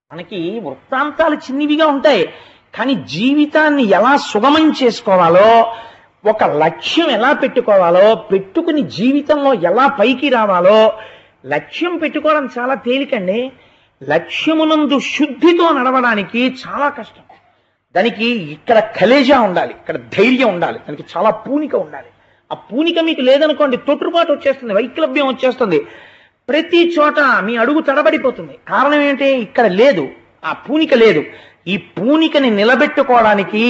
మనకి వృత్తాంతాలు చిన్నవిగా ఉంటాయి కానీ జీవితాన్ని ఎలా సుగమం చేసుకోవాలో ఒక లక్ష్యం ఎలా పెట్టుకోవాలో పెట్టుకుని జీవితంలో ఎలా పైకి రావాలో లక్ష్యం పెట్టుకోవడం చాలా తేలికండి లక్ష్యమునందు శుద్ధితో నడవడానికి చాలా కష్టం దానికి ఇక్కడ కలేజా ఉండాలి ఇక్కడ ధైర్యం ఉండాలి దానికి చాలా పూనిక ఉండాలి ఆ పూనిక మీకు లేదనుకోండి తొట్టుపాటు వచ్చేస్తుంది వైక్లభ్యం వచ్చేస్తుంది ప్రతి చోట మీ అడుగు తడబడిపోతుంది కారణం ఏంటి ఇక్కడ లేదు ఆ పూనిక లేదు ఈ పూనికని నిలబెట్టుకోవడానికి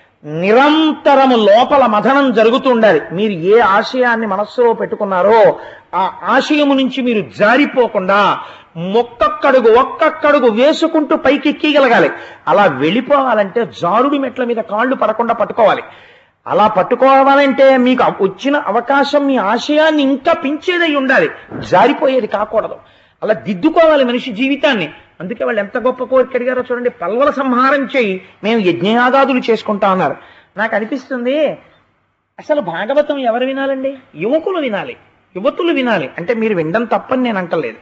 నిరంతరము లోపల మథనం జరుగుతూ ఉండాలి మీరు ఏ ఆశయాన్ని మనస్సులో పెట్టుకున్నారో ఆ ఆశయము నుంచి మీరు జారిపోకుండా మొక్కక్కడుగు ఒక్కక్కడుగు వేసుకుంటూ పైకి ఎక్కగలగాలి అలా వెళ్ళిపోవాలంటే జారుడు మెట్ల మీద కాళ్ళు పడకుండా పట్టుకోవాలి అలా పట్టుకోవాలంటే మీకు వచ్చిన అవకాశం మీ ఆశయాన్ని ఇంకా పెంచేదై ఉండాలి జారిపోయేది కాకూడదు అలా దిద్దుకోవాలి మనిషి జీవితాన్ని అందుకే వాళ్ళు ఎంత గొప్ప కోరిక అడిగారో చూడండి పల్వల సంహారం చేయి మేము యజ్ఞయాగాదులు చేసుకుంటా ఉన్నారు నాకు అనిపిస్తుంది అసలు భాగవతం ఎవరు వినాలండి యువకులు వినాలి యువతులు వినాలి అంటే మీరు వినడం తప్పని నేను అంటలేదు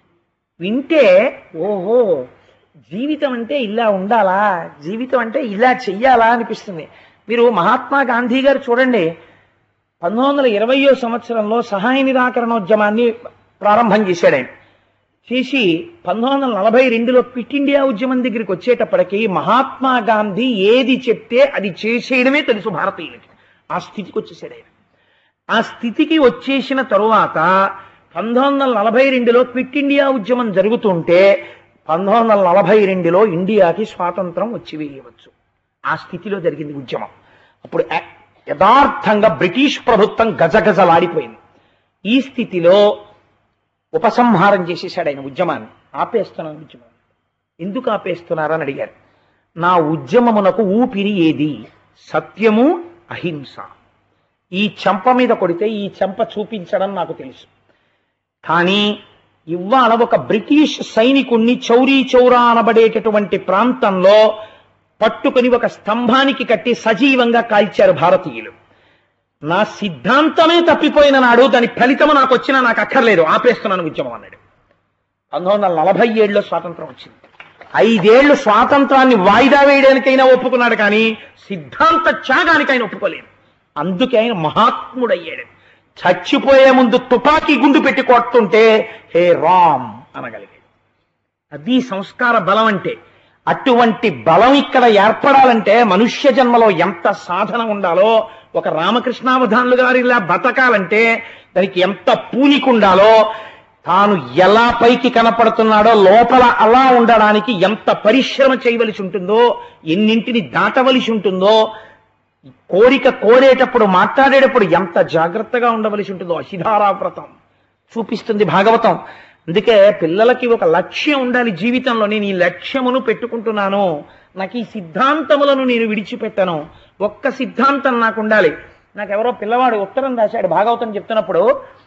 వింటే ఓహో జీవితం అంటే ఇలా ఉండాలా జీవితం అంటే ఇలా చెయ్యాలా అనిపిస్తుంది మీరు మహాత్మా గాంధీ గారు చూడండి పంతొమ్మిది వందల ఇరవయో సంవత్సరంలో సహాయ నిరాకరణోద్యమాన్ని ప్రారంభం చేశాడు ఆయన చేసి పంతొమ్మిది వందల నలభై రెండులో క్విట్ ఇండియా ఉద్యమం దగ్గరికి వచ్చేటప్పటికి మహాత్మా గాంధీ ఏది చెప్తే అది చేసేయడమే తెలుసు భారతీయులకి ఆ స్థితికి వచ్చేసాడు ఆయన ఆ స్థితికి వచ్చేసిన తరువాత పంతొమ్మిది వందల నలభై రెండులో క్విట్ ఇండియా ఉద్యమం జరుగుతుంటే పంతొమ్మిది వందల నలభై రెండులో ఇండియాకి స్వాతంత్రం వచ్చి వేయవచ్చు ఆ స్థితిలో జరిగింది ఉద్యమం అప్పుడు యా- యథార్థంగా బ్రిటిష్ ప్రభుత్వం గజగజలాడిపోయింది ఈ స్థితిలో ఉపసంహారం చేసేసాడు ఆయన ఉద్యమాన్ని ఆపేస్తున్నాను ఉద్యమం ఎందుకు ఆపేస్తున్నారని అడిగారు నా ఉద్యమమునకు ఊపిరి ఏది సత్యము అహింస ఈ చెంప మీద కొడితే ఈ చెంప చూపించడం నాకు తెలుసు కానీ ఇవాళ ఒక బ్రిటిష్ సైనికుణ్ణి చౌరీ చౌరా అనబడేటటువంటి ప్రాంతంలో పట్టుకొని ఒక స్తంభానికి కట్టి సజీవంగా కాల్చారు భారతీయులు నా సిద్ధాంతమే తప్పిపోయిన నాడు దాని ఫలితము నాకు వచ్చినా నాకు అక్కర్లేదు ఆపేస్తున్నాను ఉద్యమం అన్నాడు పంతొమ్మిది వందల నలభై ఏడులో స్వాతంత్రం వచ్చింది ఐదేళ్లు స్వాతంత్రాన్ని వాయిదా వేయడానికైనా ఒప్పుకున్నాడు కానీ సిద్ధాంత త్యాగానికి ఆయన ఒప్పుకోలేదు అందుకే ఆయన మహాత్ముడయ్యాడు చచ్చిపోయే ముందు తుపాకీ గుండు పెట్టి కొడుతుంటే హే రామ్ అనగలిగాడు అది సంస్కార బలం అంటే అటువంటి బలం ఇక్కడ ఏర్పడాలంటే మనుష్య జన్మలో ఎంత సాధన ఉండాలో ఒక రామకృష్ణావధానులు గారు ఇలా బతకాలంటే దానికి ఎంత పూనిక ఉండాలో తాను ఎలా పైకి కనపడుతున్నాడో లోపల అలా ఉండడానికి ఎంత పరిశ్రమ చేయవలసి ఉంటుందో ఎన్నింటిని దాటవలసి ఉంటుందో కోరిక కోరేటప్పుడు మాట్లాడేటప్పుడు ఎంత జాగ్రత్తగా ఉండవలసి ఉంటుందో అసిధారా వ్రతం చూపిస్తుంది భాగవతం అందుకే పిల్లలకి ఒక లక్ష్యం ఉండాలి జీవితంలో నేను ఈ లక్ష్యమును పెట్టుకుంటున్నాను నాకు ఈ సిద్ధాంతములను నేను విడిచిపెట్టాను ఒక్క సిద్ధాంతం నాకు ఉండాలి నాకు ఎవరో పిల్లవాడు ఉత్తరం రాశాడు భాగవతం చెప్తున్నప్పుడు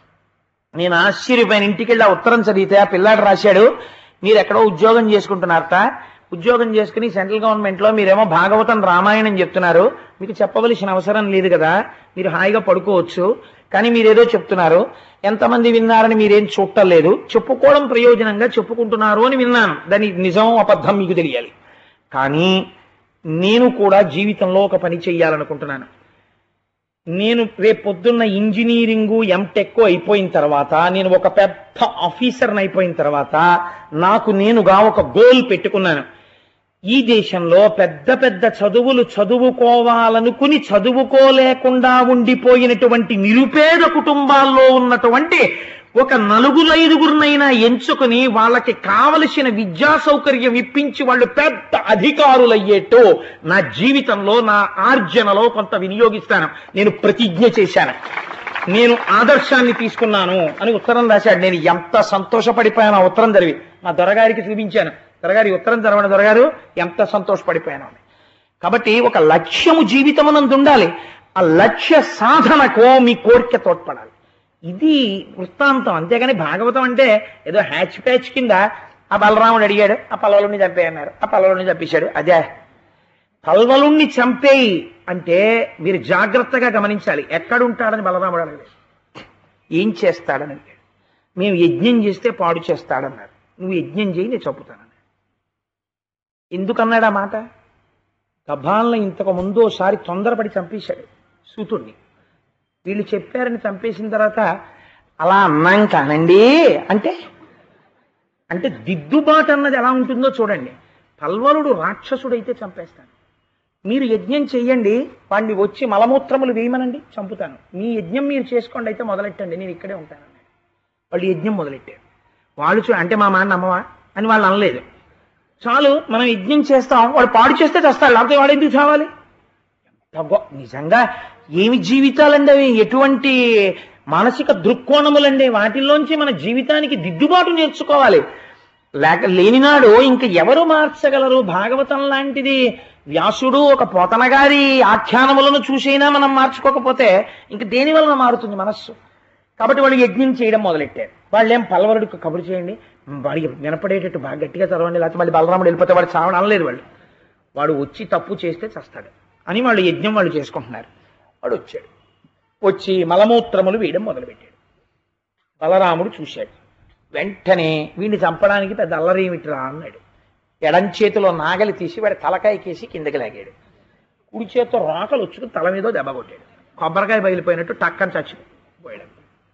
నేను ఆశ్చర్యపోయిన ఇంటికి వెళ్ళి ఆ ఉత్తరం చదివితే ఆ పిల్లాడు రాశాడు మీరు ఎక్కడో ఉద్యోగం చేసుకుంటున్నారట ఉద్యోగం చేసుకుని సెంట్రల్ గవర్నమెంట్ లో మీరేమో భాగవతం రామాయణం చెప్తున్నారు మీకు చెప్పవలసిన అవసరం లేదు కదా మీరు హాయిగా పడుకోవచ్చు కానీ మీరేదో చెప్తున్నారు ఎంతమంది విన్నారని మీరేం చూడలేదు చెప్పుకోవడం ప్రయోజనంగా చెప్పుకుంటున్నారు అని విన్నాను దాని నిజం అబద్ధం మీకు తెలియాలి కానీ నేను కూడా జీవితంలో ఒక పని చెయ్యాలనుకుంటున్నాను నేను రేపు పొద్దున్న ఇంజనీరింగు ఎంటెక్ అయిపోయిన తర్వాత నేను ఒక పెద్ద ఆఫీసర్ని అయిపోయిన తర్వాత నాకు నేనుగా ఒక గోల్ పెట్టుకున్నాను ఈ దేశంలో పెద్ద పెద్ద చదువులు చదువుకోవాలనుకుని చదువుకోలేకుండా ఉండిపోయినటువంటి నిరుపేద కుటుంబాల్లో ఉన్నటువంటి ఒక నలుగురు ఐదుగురినైనా ఎంచుకుని వాళ్ళకి కావలసిన విద్యా సౌకర్యం ఇప్పించి వాళ్ళు పెద్ద అధికారులయ్యేట్టు నా జీవితంలో నా ఆర్జనలో కొంత వినియోగిస్తాను నేను ప్రతిజ్ఞ చేశాను నేను ఆదర్శాన్ని తీసుకున్నాను అని ఉత్తరం రాశాడు నేను ఎంత సంతోషపడిపోయాను ఆ ఉత్తరం చదివి మా దొరగారికి చూపించాను దొరగారి ఉత్తరం చదవండి దొరగారు ఎంత సంతోషపడిపోయాను అని కాబట్టి ఒక లక్ష్యము జీవితమునందు ఉండాలి ఆ లక్ష్య సాధనకు మీ కోరిక తోడ్పడాలి ఇది వృత్తాంతం అంతేగాని భాగవతం అంటే ఏదో హ్యాచ్ ప్యాచ్ కింద ఆ బలరాముడు అడిగాడు ఆ పల్లవుని చంపేయన్నారు ఆ పల్లవుని చంపేశాడు అదే పల్వలుణ్ణి చంపేయి అంటే మీరు జాగ్రత్తగా గమనించాలి ఎక్కడుంటాడని బలరాముడు అడగలేదు ఏం చేస్తాడని అడిగాడు మేము యజ్ఞం చేస్తే పాడు చేస్తాడన్నారు నువ్వు యజ్ఞం చేయి నేను చంపుతాను ఎందుకన్నాడు ఆ మాట గభాలను ఇంతకు ముందు ఒకసారి తొందరపడి చంపేశాడు సూతుడిని వీళ్ళు చెప్పారని చంపేసిన తర్వాత అలా అన్నాం కానండి అంటే అంటే దిద్దుబాటు అన్నది ఎలా ఉంటుందో చూడండి పల్వలుడు రాక్షసుడైతే చంపేస్తాను మీరు యజ్ఞం చెయ్యండి వాడిని వచ్చి మలమూత్రములు వేయమనండి చంపుతాను మీ యజ్ఞం మీరు చేసుకోండి అయితే మొదలెట్టండి నేను ఇక్కడే ఉంటాను అన్నాడు వాళ్ళు యజ్ఞం మొదలెట్టారు వాళ్ళు చూ అంటే మా మాట నమ్మవా అని వాళ్ళు అనలేదు చాలు మనం యజ్ఞం చేస్తాం వాడు పాడు చేస్తే చేస్తాడు లేకపోతే వాడు ఎందుకు చావాలి ఎంత గొ- నిజంగా ఏమి జీవితాలండి అవి ఎటువంటి మానసిక దృక్కోణములండి వాటిల్లోంచి మన జీవితానికి దిద్దుబాటు నేర్చుకోవాలి లేక లేనినాడు ఇంక ఎవరు మార్చగలరు భాగవతం లాంటిది వ్యాసుడు ఒక పోతన గారి ఆఖ్యానములను చూసైనా మనం మార్చుకోకపోతే ఇంక దేని వలన మారుతుంది మనస్సు కాబట్టి వాళ్ళు యజ్ఞం చేయడం మొదలెట్టారు వాళ్ళు ఏం పల్లవరుడికి కబురు చేయండి వాడికి వినపడేటట్టు బాగా గట్టిగా చదవండి లేకపోతే మళ్ళీ బలరాముడు వెళ్ళిపోతే వాడు చావడం అనలేదు వాళ్ళు వాడు వచ్చి తప్పు చేస్తే చస్తాడు అని వాళ్ళు యజ్ఞం వాళ్ళు చేసుకుంటున్నారు వాడు వచ్చాడు వచ్చి మలమూత్రములు వేయడం మొదలుపెట్టాడు బలరాముడు చూశాడు వెంటనే వీడిని చంపడానికి పెద్ద అల్లరేమిట్రా అన్నాడు ఎడం చేతిలో నాగలి తీసి వాడి తలకాయకేసి కిందకి లాగాడు కుడి చేతితో రాకలు వచ్చుకుని తల మీద దెబ్బ కొట్టాడు కొబ్బరికాయ బయలుపోయినట్టు టక్కని చచ్చిపోయాడు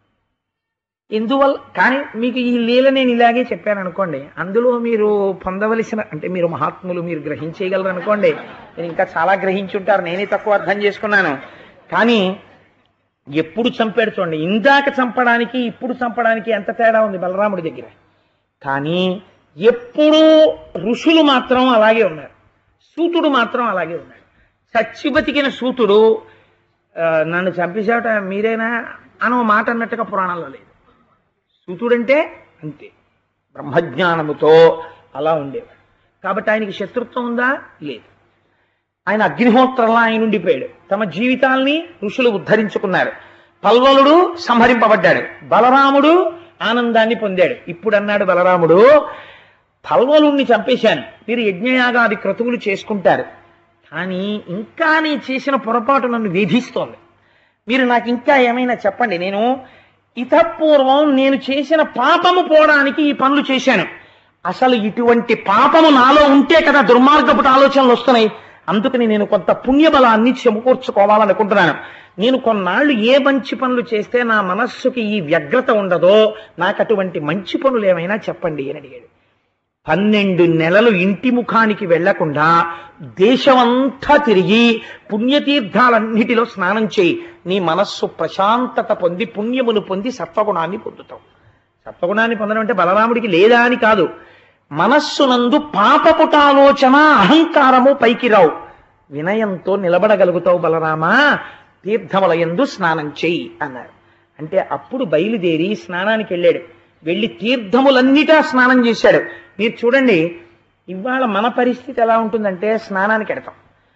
ఎందువల్ల కానీ మీకు ఈ లీల నేను ఇలాగే చెప్పాను అనుకోండి అందులో మీరు పొందవలసిన అంటే మీరు మహాత్ములు మీరు గ్రహించేయగలరు అనుకోండి నేను ఇంకా చాలా గ్రహించుంటారు నేనే తక్కువ అర్థం చేసుకున్నాను కానీ ఎప్పుడు చంపాడు చూడండి ఇందాక చంపడానికి ఇప్పుడు చంపడానికి ఎంత తేడా ఉంది బలరాముడి దగ్గర కానీ ఎప్పుడూ ఋషులు మాత్రం అలాగే ఉన్నారు సూతుడు మాత్రం అలాగే ఉన్నాడు చచ్చి బతికిన సూతుడు ఆ, నన్ను చంపేసేట మీరేనా అనో మాట అన్నట్టుగా పురాణంలో లేదు సూతుడంటే అంతే బ్రహ్మజ్ఞానముతో అలా ఉండేవాడు కాబట్టి ఆయనకి శత్రుత్వం ఉందా లేదు ఆయన అగ్నిహోత్రంలా ఆయన ఉండిపోయాడు తమ జీవితాల్ని ఋషులు ఉద్ధరించుకున్నారు పల్వలుడు సంహరింపబడ్డాడు బలరాముడు ఆనందాన్ని పొందాడు ఇప్పుడు అన్నాడు బలరాముడు పల్వలుణ్ణి చంపేశాను మీరు యజ్ఞయాగాది క్రతువులు చేసుకుంటారు కానీ ఇంకా నీ చేసిన పొరపాటు నన్ను వేధిస్తోంది మీరు నాకు ఇంకా ఏమైనా చెప్పండి నేను ఇతపూర్వం నేను చేసిన పాపము పోవడానికి ఈ పనులు చేశాను అసలు ఇటువంటి పాపము నాలో ఉంటే కదా దుర్మార్గపు ఆలోచనలు వస్తున్నాయి అందుకని నేను కొంత పుణ్యబలాన్ని సమకూర్చుకోవాలనుకుంటున్నాను నేను కొన్నాళ్ళు ఏ మంచి పనులు చేస్తే నా మనస్సుకి ఈ వ్యగ్రత ఉండదో నాకు అటువంటి మంచి పనులు ఏమైనా చెప్పండి అని అడిగాడు పన్నెండు నెలలు ఇంటి ముఖానికి వెళ్లకుండా దేశమంతా తిరిగి పుణ్యతీర్థాలన్నిటిలో స్నానం చేయి నీ మనస్సు ప్రశాంతత పొంది పుణ్యమును పొంది సత్వగుణాన్ని పొందుతావు సత్వగుణాన్ని పొందడం అంటే బలరాముడికి లేదా అని కాదు మనస్సునందు పాపపుటాలోచన అహంకారము పైకి రావు వినయంతో నిలబడగలుగుతావు బలరామా తీర్థములయందు స్నానం చెయ్యి అన్నారు అంటే అప్పుడు బయలుదేరి స్నానానికి వెళ్ళాడు వెళ్ళి తీర్థములన్నిటా స్నానం చేశాడు మీరు చూడండి ఇవాళ మన పరిస్థితి ఎలా ఉంటుందంటే స్నానానికి వెడతాం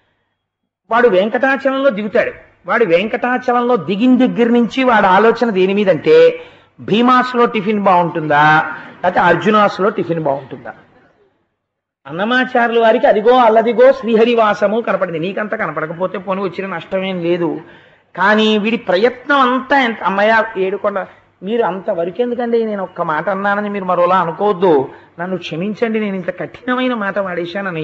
వాడు వెంకటాచలంలో దిగుతాడు వాడు వెంకటాచలంలో దిగిన దగ్గర నుంచి వాడి ఆలోచన దేని మీదంటే భీమాస్లో టిఫిన్ బాగుంటుందా లేకపోతే అర్జునాస్లో టిఫిన్ బాగుంటుందా అన్నమాచారుల వారికి అదిగో అల్లదిగో శ్రీహరివాసము కనపడింది నీకంత కనపడకపోతే పోనీ వచ్చిన నష్టమేం లేదు కానీ వీడి ప్రయత్నం అంతా ఎంత అమ్మయ్య ఏడుకొండ మీరు అంత వరకెందుకండి నేను ఒక్క మాట అన్నానని మీరు మరోలా అనుకోవద్దు నన్ను క్షమించండి నేను ఇంత కఠినమైన మాట వాడేశానని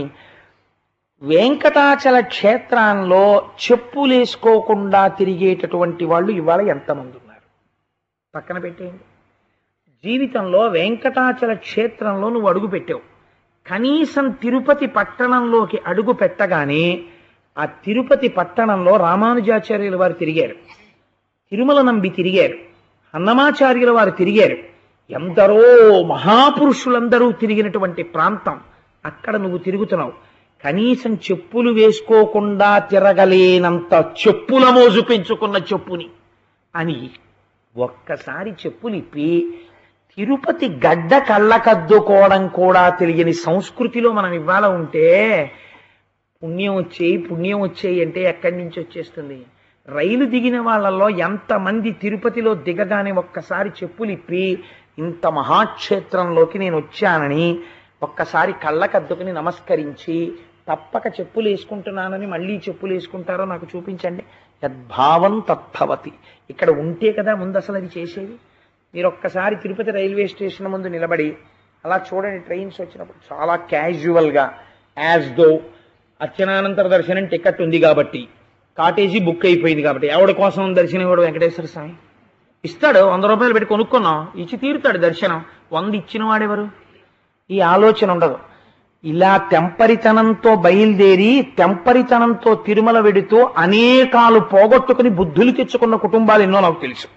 వెంకటాచల క్షేత్రంలో చెప్పులేసుకోకుండా తిరిగేటటువంటి వాళ్ళు ఇవాళ ఎంతమంది ఉన్నారు పక్కన పెట్టేయండి జీవితంలో వెంకటాచల క్షేత్రంలో నువ్వు అడుగు పెట్టావు కనీసం తిరుపతి పట్టణంలోకి అడుగు పెట్టగానే ఆ తిరుపతి పట్టణంలో రామానుజాచార్యుల వారు తిరిగారు తిరుమల నంబి తిరిగారు అన్నమాచార్యుల వారు తిరిగారు ఎందరో మహాపురుషులందరూ తిరిగినటువంటి ప్రాంతం అక్కడ నువ్వు తిరుగుతున్నావు కనీసం చెప్పులు వేసుకోకుండా తిరగలేనంత చెప్పుల మోజు పెంచుకున్న చెప్పుని అని ఒక్కసారి చెప్పులు ఇప్పి తిరుపతి గడ్డ కళ్ళకద్దుకోవడం కూడా తెలియని సంస్కృతిలో మనం ఇవాళ ఉంటే పుణ్యం వచ్చేయి పుణ్యం వచ్చేయి అంటే ఎక్కడి నుంచి వచ్చేస్తుంది రైలు దిగిన వాళ్ళల్లో ఎంతమంది తిరుపతిలో దిగగానే ఒక్కసారి చెప్పులు ఇప్పి ఇంత మహాక్షేత్రంలోకి నేను వచ్చానని ఒక్కసారి కళ్ళకద్దుకుని నమస్కరించి తప్పక చెప్పులు వేసుకుంటున్నానని మళ్ళీ చెప్పులు వేసుకుంటారో నాకు చూపించండి యద్భావం తత్భవతి ఇక్కడ ఉంటే కదా ముందు అసలు అది చేసేది మీరు ఒక్కసారి తిరుపతి రైల్వే స్టేషన్ ముందు నిలబడి అలా చూడండి ట్రైన్స్ వచ్చినప్పుడు చాలా క్యాజువల్గా యాజ్ దో అర్చనానంతర దర్శనం టికెట్ ఉంది కాబట్టి కాటేజీ బుక్ అయిపోయింది కాబట్టి ఎవడి కోసం దర్శనం ఇవ్వడు వెంకటేశ్వర స్వామి ఇస్తాడు వంద రూపాయలు పెట్టి కొనుక్కున్నాం ఇచ్చి తీరుతాడు దర్శనం వంద ఇచ్చిన వాడెవరు ఈ ఆలోచన ఉండదు ఇలా తెంపరితనంతో బయలుదేరి తెంపరితనంతో తిరుమల వెడుతూ అనేకాలు పోగొట్టుకుని బుద్ధులు తెచ్చుకున్న కుటుంబాలు ఎన్నో నాకు తెలుసు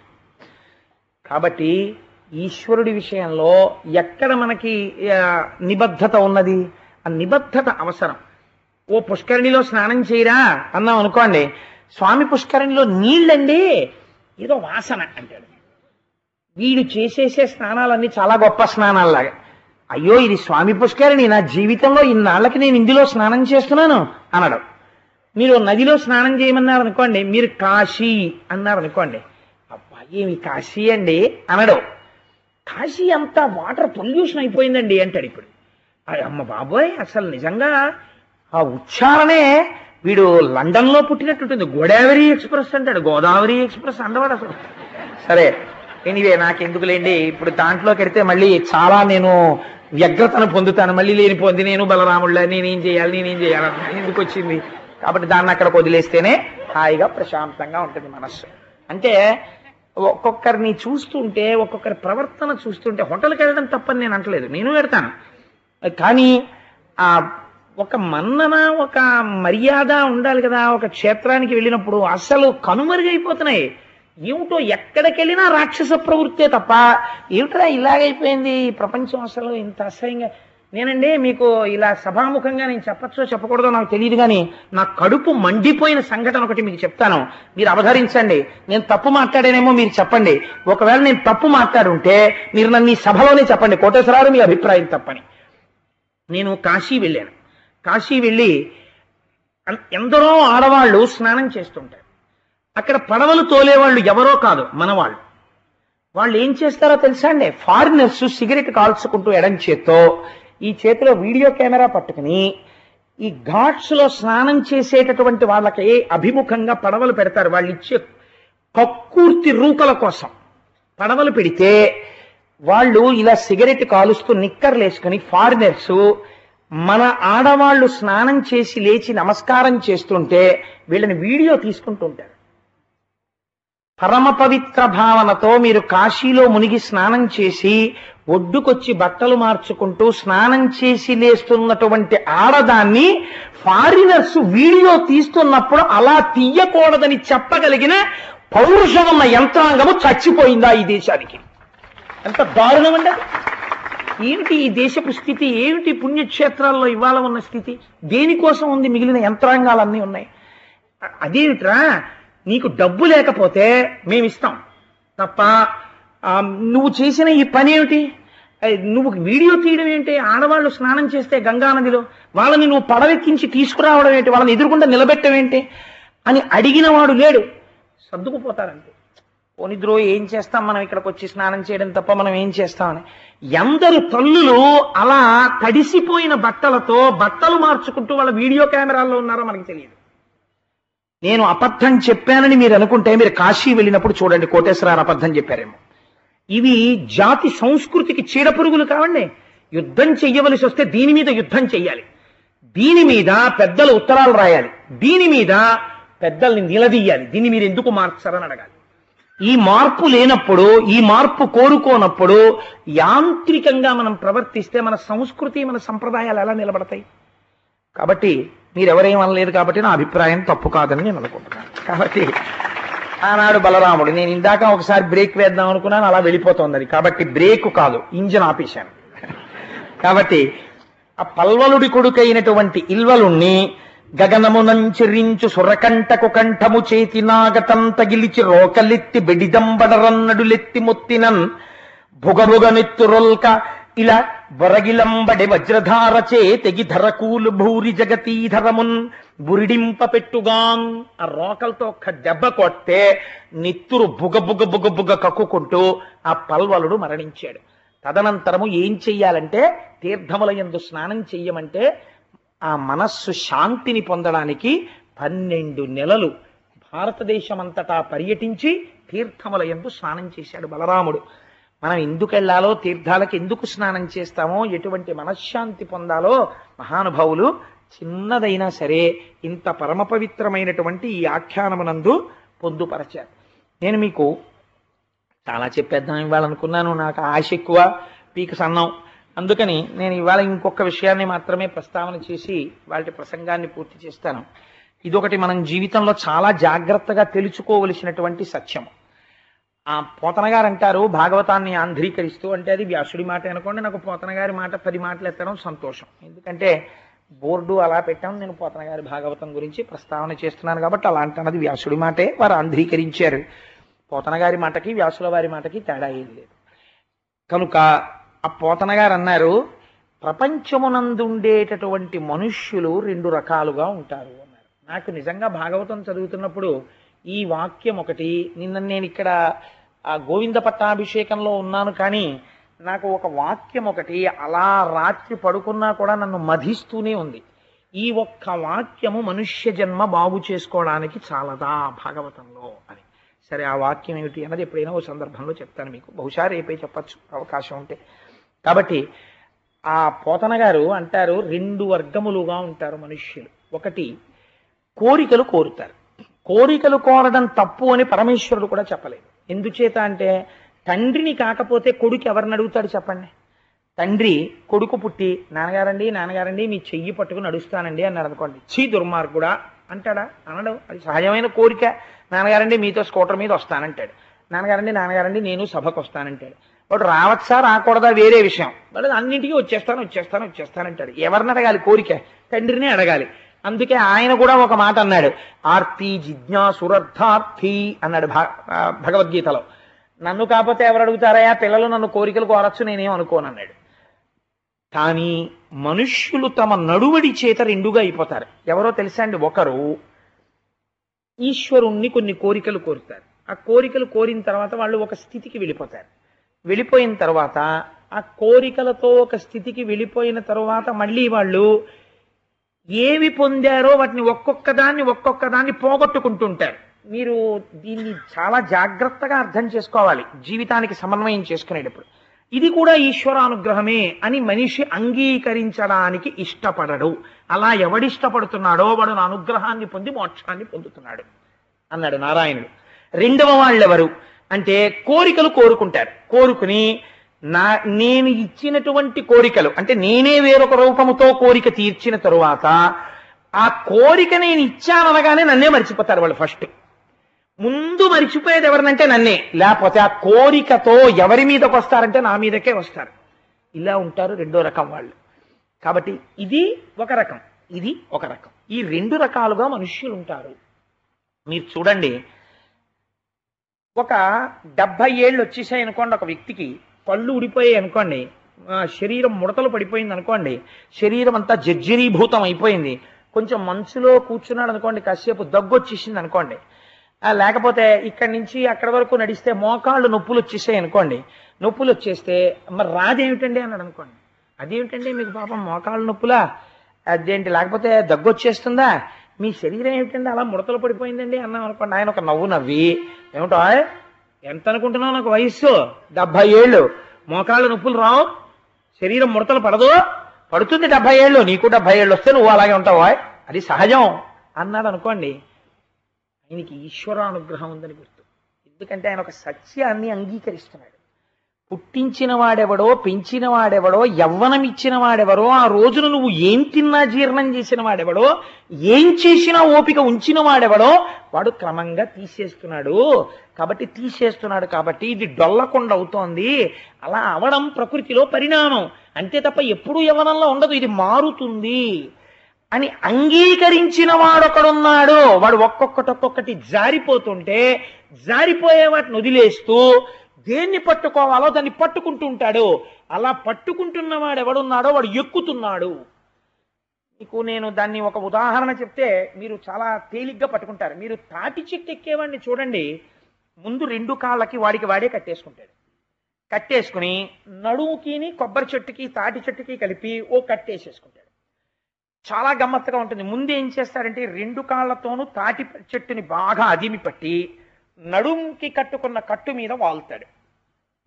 కాబట్టి ఈశ్వరుడి విషయంలో ఎక్కడ మనకి ఆ, నిబద్ధత ఉన్నది ఆ నిబద్ధత అవసరం ఓ పుష్కరిణిలో స్నానం చేయరా అన్నాం అనుకోండి స్వామి పుష్కరిణిలో నీళ్ళండి ఏదో వాసన అంటాడు వీడు చేసేసే స్నానాలన్నీ చాలా గొప్ప స్నానాల్లాగా అయ్యో ఇది స్వామి పుష్కరిణి నా జీవితంలో ఇన్నాళ్ళకి నేను ఇందులో స్నానం చేస్తున్నాను అనడు మీరు నదిలో స్నానం చేయమన్నారు అనుకోండి మీరు కాశీ అన్నారు అనుకోండి అబ్బా ఏమి కాశీ అండి అనడు కాశీ అంతా వాటర్ పొల్యూషన్ అయిపోయిందండి అంటాడు ఇప్పుడు అయ్ అమ్మ బాబోయ్ అసలు నిజంగా ఆ ఉచ్చారణే వీడు లండన్లో పుట్టినట్టుంటుంది గోదావరి ఎక్స్ప్రెస్ అంటాడు గోదావరి ఎక్స్ప్రెస్ అండవాడు అసలు సరే ఎనివే నాకెందుకులేండి ఇప్పుడు దాంట్లోకి వెడితే మళ్ళీ చాలా నేను వ్యగ్రతను పొందుతాను మళ్ళీ లేనిపోంది నేను బలరాముళ్ళ నేనేం చేయాలి నేనేం చేయాలి ఎందుకు వచ్చింది కాబట్టి దాన్ని అక్కడ వదిలేస్తేనే హాయిగా ప్రశాంతంగా ఉంటుంది మనస్సు అంటే ఒక్కొక్కరిని చూస్తుంటే ఒక్కొక్కరి ప్రవర్తన చూస్తుంటే హోటల్కి వెళ్ళడం తప్పని నేను అంటలేదు నేను వెడతాను కానీ ఆ ఒక మన్నన ఒక మర్యాద ఉండాలి కదా ఒక క్షేత్రానికి వెళ్ళినప్పుడు అసలు కనుమరుగైపోతున్నాయి ఏమిటో ఎక్కడికి వెళ్ళినా రాక్షస ప్రవృత్తే తప్ప ఏమిట్రా ఇలాగైపోయింది ఈ ప్రపంచం అసలు ఇంత అసహ్యంగా నేనండి మీకు ఇలా సభాముఖంగా నేను చెప్పచ్చో చెప్పకూడదో నాకు తెలియదు కానీ నా కడుపు మండిపోయిన సంఘటన ఒకటి మీకు చెప్తాను మీరు అవధరించండి నేను తప్పు మాట్లాడానేమో మీరు చెప్పండి ఒకవేళ నేను తప్పు మాట్లాడుంటే మీరు నన్ను ఈ సభలోనే చెప్పండి కోటేశ్వరారు మీ అభిప్రాయం తప్పని నేను కాశీ వెళ్ళాను కాశీ వెళ్ళి అన్- ఎందరో ఆడవాళ్ళు స్నానం చేస్తుంటారు అక్కడ పడవలు తోలేవాళ్ళు ఎవరో కాదు మనవాళ్ళు వాళ్ళు ఏం చేస్తారో తెలుసా అండి ఫారినర్స్ సిగరెట్ కాల్చుకుంటూ ఎడం చేత్తో ఈ చేతిలో వీడియో కెమెరా పట్టుకుని ఈ ఘాట్స్ లో స్నానం చేసేటటువంటి వాళ్ళకి అభిముఖంగా పడవలు పెడతారు వాళ్ళు ఇచ్చే కక్కుర్తి రూకల కోసం పడవలు పెడితే వాళ్ళు ఇలా సిగరెట్ కాలుస్తూ నిక్కర్లు వేసుకుని ఫారినర్స్ మన ఆడవాళ్ళు స్నానం చేసి లేచి నమస్కారం చేస్తుంటే వీళ్ళని వీడియో తీసుకుంటుంటారు పరమ పవిత్ర భావనతో మీరు కాశీలో మునిగి స్నానం చేసి ఒడ్డుకొచ్చి బట్టలు మార్చుకుంటూ స్నానం చేసి లేస్తున్నటువంటి ఆడదాన్ని ఫారినర్స్ వీడియో తీస్తున్నప్పుడు అలా తీయకూడదని చెప్పగలిగిన పౌరుషం ఉన్న యంత్రాంగము చచ్చిపోయిందా ఈ దేశానికి ఎంత దారుణం అండి అది? ఏమిటి ఈ దేశపు స్థితి ఏమిటి పుణ్యక్షేత్రాల్లో ఇవాళ ఉన్న స్థితి దేనికోసం ఉంది మిగిలిన యంత్రాంగాలన్నీ ఉన్నాయి అ- అదేమిట్రా నీకు డబ్బు లేకపోతే మేము ఇస్తాం తప్ప ఆ, నువ్వు చేసిన ఈ పని ఏమిటి ఆ, నువ్వు వీడియో తీయడం ఏంటి ఆడవాళ్ళు స్నానం చేస్తే గంగా నదిలో వాళ్ళని నువ్వు పడవెక్కించి తీసుకురావడం ఏంటి వాళ్ళని ఎదురుకుండా నిలబెట్టడం ఏంటి అని అడిగిన వాడు లేడు సర్దుకుపోతారంతే పోనిద్రో ఏం చేస్తాం మనం ఇక్కడికి వచ్చి స్నానం చేయడం తప్ప మనం ఏం చేస్తామని ఎందరు తల్లులు అలా తడిసిపోయిన బట్టలతో బట్టలు మార్చుకుంటూ వాళ్ళ వీడియో కెమెరాల్లో ఉన్నారో మనకి తెలియదు నేను అబద్ధం చెప్పానని మీరు అనుకుంటే మీరు కాశీ వెళ్ళినప్పుడు చూడండి కోటేశ్వరారు అబద్ధం చెప్పారేమో ఇవి జాతి సంస్కృతికి చీడపురుగులు కావండి యుద్ధం చెయ్యవలసి వస్తే దీని మీద యుద్ధం చెయ్యాలి దీని మీద పెద్దలు ఉత్తరాలు రాయాలి దీని మీద పెద్దల్ని నిలదీయాలి దీన్ని మీరు ఎందుకు మార్చారని అడగాలి ఈ మార్పు లేనప్పుడు ఈ మార్పు కోరుకోనప్పుడు యాంత్రికంగా మనం ప్రవర్తిస్తే మన సంస్కృతి మన సంప్రదాయాలు ఎలా నిలబడతాయి కాబట్టి మీరెవరేం అనలేదు కాబట్టి నా అభిప్రాయం తప్పు కాదని నేను అనుకుంటున్నాను కాబట్టి ఆనాడు బలరాముడు నేను ఇందాక ఒకసారి బ్రేక్ వేద్దాం అనుకున్నాను అలా వెళ్ళిపోతుంది అది కాబట్టి బ్రేక్ కాదు ఇంజన్ ఆపేశాను కాబట్టి ఆ పల్వలుడి కొడుకైనటువంటి ఇల్వలుణ్ణి గగనమునంచెరించు సురకంఠకు కంఠము చేతి నాగతం తగిలిచి రోకలెత్తి బెడిదంబడరన్నడులెత్తి మొత్తినన్ భుగభుగనెత్తురొల్క ఇలా బొరగిలంబడి వజ్రధారచే తెగి ధరకూలు భూరి జగతీధరమున్ బురిడింప పెట్టుగాన్ ఆ రోకలతో ఒక్క దెబ్బ కొట్టే నెత్తురు బుగ బుగ బుగ బుగ కక్కుకుంటూ ఆ పల్వలుడు మరణించాడు తదనంతరము ఏం చెయ్యాలంటే తీర్థముల యందు స్నానం చెయ్యమంటే ఆ మనస్సు శాంతిని పొందడానికి పన్నెండు నెలలు భారతదేశమంతటా పర్యటించి తీర్థముల యందు స్నానం చేశాడు బలరాముడు మనం ఎందుకు వెళ్ళాలో తీర్థాలకు ఎందుకు స్నానం చేస్తామో ఎటువంటి మనశ్శాంతి పొందాలో మహానుభావులు చిన్నదైనా సరే ఇంత పరమ పవిత్రమైనటువంటి ఈ ఆఖ్యానమునందు పొందుపరచారు నేను మీకు చాలా చెప్పేద్దాం ఇవ్వాలనుకున్నాను నాకు ఆశ ఎక్కువ పీక సన్నం అందుకని నేను ఇవాళ ఇంకొక విషయాన్ని మాత్రమే ప్రస్తావన చేసి వాటి ప్రసంగాన్ని పూర్తి చేస్తాను ఇదొకటి మనం జీవితంలో చాలా జాగ్రత్తగా తెలుసుకోవలసినటువంటి సత్యం ఆ పోతన గారు అంటారు భాగవతాన్ని ఆంధ్రీకరిస్తూ అంటే అది వ్యాసుడి మాట అనుకోండి నాకు పోతన గారి మాట పది మాటలు ఎత్తడం సంతోషం ఎందుకంటే బోర్డు అలా పెట్టాం నేను పోతన గారి భాగవతం గురించి ప్రస్తావన చేస్తున్నాను కాబట్టి అలా అంటున్నది వ్యాసుడి మాటే వారు ఆంధ్రీకరించారు పోతన గారి మాటకి వ్యాసుల వారి మాటకి తేడా ఏం లేదు కనుక ఆ పోతన గారు అన్నారు ప్రపంచమునందుండేటటువంటి మనుష్యులు రెండు రకాలుగా ఉంటారు అన్నారు నాకు నిజంగా భాగవతం చదువుతున్నప్పుడు ఈ వాక్యం ఒకటి నిన్న నేను ఇక్కడ ఆ గోవింద పట్టాభిషేకంలో ఉన్నాను కానీ నాకు ఒక వాక్యం ఒకటి అలా రాత్రి పడుకున్నా కూడా నన్ను మధిస్తూనే ఉంది ఈ ఒక్క వాక్యము మనుష్య జన్మ బాగు చేసుకోవడానికి చాలదా భాగవతంలో అని సరే ఆ వాక్యం ఏమిటి అన్నది ఎప్పుడైనా ఓ సందర్భంలో చెప్తాను మీకు బహుశా రేపే చెప్పచ్చు అవకాశం ఉంటే కాబట్టి ఆ పోతన గారు అంటారు రెండు వర్గములుగా ఉంటారు మనుష్యులు ఒకటి కోరికలు కోరుతారు కోరికలు కోరడం తప్పు అని పరమేశ్వరుడు కూడా చెప్పలేదు ఎందుచేత అంటే తండ్రిని కాకపోతే కొడుకు ఎవరిని అడుగుతాడు చెప్పండి తండ్రి కొడుకు పుట్టి నాన్నగారండి నాన్నగారండి మీ చెయ్యి పట్టుకుని నడుస్తానండి అన్నాడు అనుకోండి చీ దుర్మార్గుడా అంటాడా అనడం అది సహజమైన కోరిక నాన్నగారండి మీతో స్కూటర్ మీద వస్తానంటాడు నాన్నగారండి నాన్నగారండి నేను సభకు వస్తానంటాడు వాడు రావచ్చా రాకూడదా వేరే విషయం వాడు అన్నింటికీ వచ్చేస్తాను వచ్చేస్తాను వచ్చేస్తానంటాడు ఎవరిని అడగాలి కోరిక తండ్రిని అడగాలి అందుకే ఆయన కూడా ఒక మాట అన్నాడు ఆర్తి జిజ్ఞాసురర్థార్థి అన్నాడు భా- ఆ, భగవద్గీతలో నన్ను కాకపోతే ఎవరు అడుగుతారయా పిల్లలు నన్ను కోరికలు కోరచ్చు నేనేం అనుకోను అన్నాడు కానీ మనుష్యులు తమ నడువడి చేత రెండుగా అయిపోతారు ఎవరో తెలుసా అండి ఒకరు ఈశ్వరుణ్ణి కొన్ని కోరికలు కోరుతారు ఆ కోరికలు కోరిన తర్వాత వాళ్ళు ఒక స్థితికి వెళ్ళిపోతారు వెళ్ళిపోయిన తర్వాత ఆ కోరికలతో ఒక స్థితికి వెళ్ళిపోయిన తర్వాత మళ్ళీ వాళ్ళు ఏవి పొందారో వాటిని ఒక్కొక్క దాన్ని ఒక్కొక్క దాన్ని పోగొట్టుకుంటుంటారు మీరు దీన్ని చాలా జాగ్రత్తగా అర్థం చేసుకోవాలి జీవితానికి సమన్వయం చేసుకునేటప్పుడు ఇది కూడా ఈశ్వరానుగ్రహమే అని మనిషి అంగీకరించడానికి ఇష్టపడడు అలా ఎవడిష్టపడుతున్నాడో వాడు నా అనుగ్రహాన్ని పొంది మోక్షాన్ని పొందుతున్నాడు అన్నాడు నారాయణుడు రెండవ వాళ్ళెవరు అంటే కోరికలు కోరుకుంటారు కోరుకుని నా నేను ఇచ్చినటువంటి కోరికలు అంటే నేనే వేరొక రూపముతో కోరిక తీర్చిన తరువాత ఆ కోరిక నేను ఇచ్చాననగానే నన్నే మర్చిపోతారు వాళ్ళు ఫస్ట్ ముందు మరిచిపోయేది ఎవరినంటే నన్నే లేకపోతే ఆ కోరికతో ఎవరి మీదకి వస్తారంటే నా మీదకే వస్తారు ఇలా ఉంటారు రెండో రకం వాళ్ళు కాబట్టి ఇది ఒక రకం ఇది ఒక రకం ఈ రెండు రకాలుగా మనుష్యులు ఉంటారు మీరు చూడండి ఒక డెబ్బై ఏళ్ళు వచ్చేసాయి అనుకోండి ఒక వ్యక్తికి పళ్ళు ఊడిపోయాయి అనుకోండి ఆ, శరీరం ముడతలు పడిపోయింది అనుకోండి శరీరం అంతా జర్జరీభూతం అయిపోయింది కొంచెం మంచులో కూర్చున్నాడు అనుకోండి కాసేపు దగ్గు వచ్చేసింది అనుకోండి ఆ, లేకపోతే ఇక్కడి నుంచి అక్కడి వరకు నడిస్తే మోకాళ్ళు నొప్పులు వచ్చేసాయి అనుకోండి నొప్పులు వచ్చేస్తే మరి రాదేమిటండి అన్నాడు అనుకోండి అదేమిటండి మీకు పాపం మోకాళ్ళు నొప్పులా అదేంటి లేకపోతే దగ్గు వచ్చేస్తుందా మీ శరీరం ఏమిటండి అలా ముడతలు పడిపోయిందండి అన్నాం అనుకోండి ఆయన ఒక నవ్వు నవ్వి ఏమిటో ఎంత అనుకుంటున్నావు నాకు వయస్సు డెబ్బై ఏళ్ళు మోకాళ్ళ నొప్పులు రావు శరీరం ముడతలు పడదు పడుతుంది డెబ్బై ఏళ్ళు నీకు డెబ్బై ఏళ్ళు వస్తే నువ్వు అలాగే ఉంటావా అది సహజం అన్నాడు అనుకోండి ఆయనకి ఈశ్వరానుగ్రహం ఉందని గుర్తు ఎందుకంటే ఆయన ఒక సత్యాన్ని అంగీకరిస్తున్నాడు పుట్టించిన వాడెవడో పెంచిన వాడెవడో యవ్వనం ఇచ్చిన వాడెవరో ఆ రోజున నువ్వు ఏం తిన్నా జీర్ణం చేసిన వాడెవడో ఏం చేసినా ఓపిక ఉంచిన వాడెవడో వాడు క్రమంగా తీసేస్తున్నాడు కాబట్టి తీసేస్తున్నాడు కాబట్టి ఇది డొల్లకొండ అవుతోంది అలా అవడం ప్రకృతిలో పరిణామం అంతే తప్ప ఎప్పుడూ యవ్వనంలో ఉండదు ఇది మారుతుంది అని అంగీకరించిన వాడొకడున్నాడు వాడు ఒక్కొక్కటి ఒక్కొక్కటి జారిపోతుంటే జారిపోయే వాటిని వదిలేస్తూ దేన్ని పట్టుకోవాలో దాన్ని పట్టుకుంటూ ఉంటాడు అలా పట్టుకుంటున్న వాడు ఎవడున్నాడో వాడు ఎక్కుతున్నాడు మీకు నేను దాన్ని ఒక ఉదాహరణ చెప్తే మీరు చాలా తేలిగ్గా పట్టుకుంటారు మీరు తాటి చెట్టు ఎక్కేవాడిని చూడండి ముందు రెండు కాళ్ళకి వాడికి వాడే కట్టేసుకుంటాడు కట్టేసుకుని నడుముకిని కొబ్బరి చెట్టుకి తాటి చెట్టుకి కలిపి ఓ కట్టేసేసుకుంటాడు చాలా గమ్మత్తుగా ఉంటుంది ముందు ఏం చేస్తాడంటే రెండు కాళ్ళతోనూ తాటి చెట్టుని బాగా అదిమి పట్టి నడుంకి కట్టుకున్న కట్టు మీద వాలుతాడు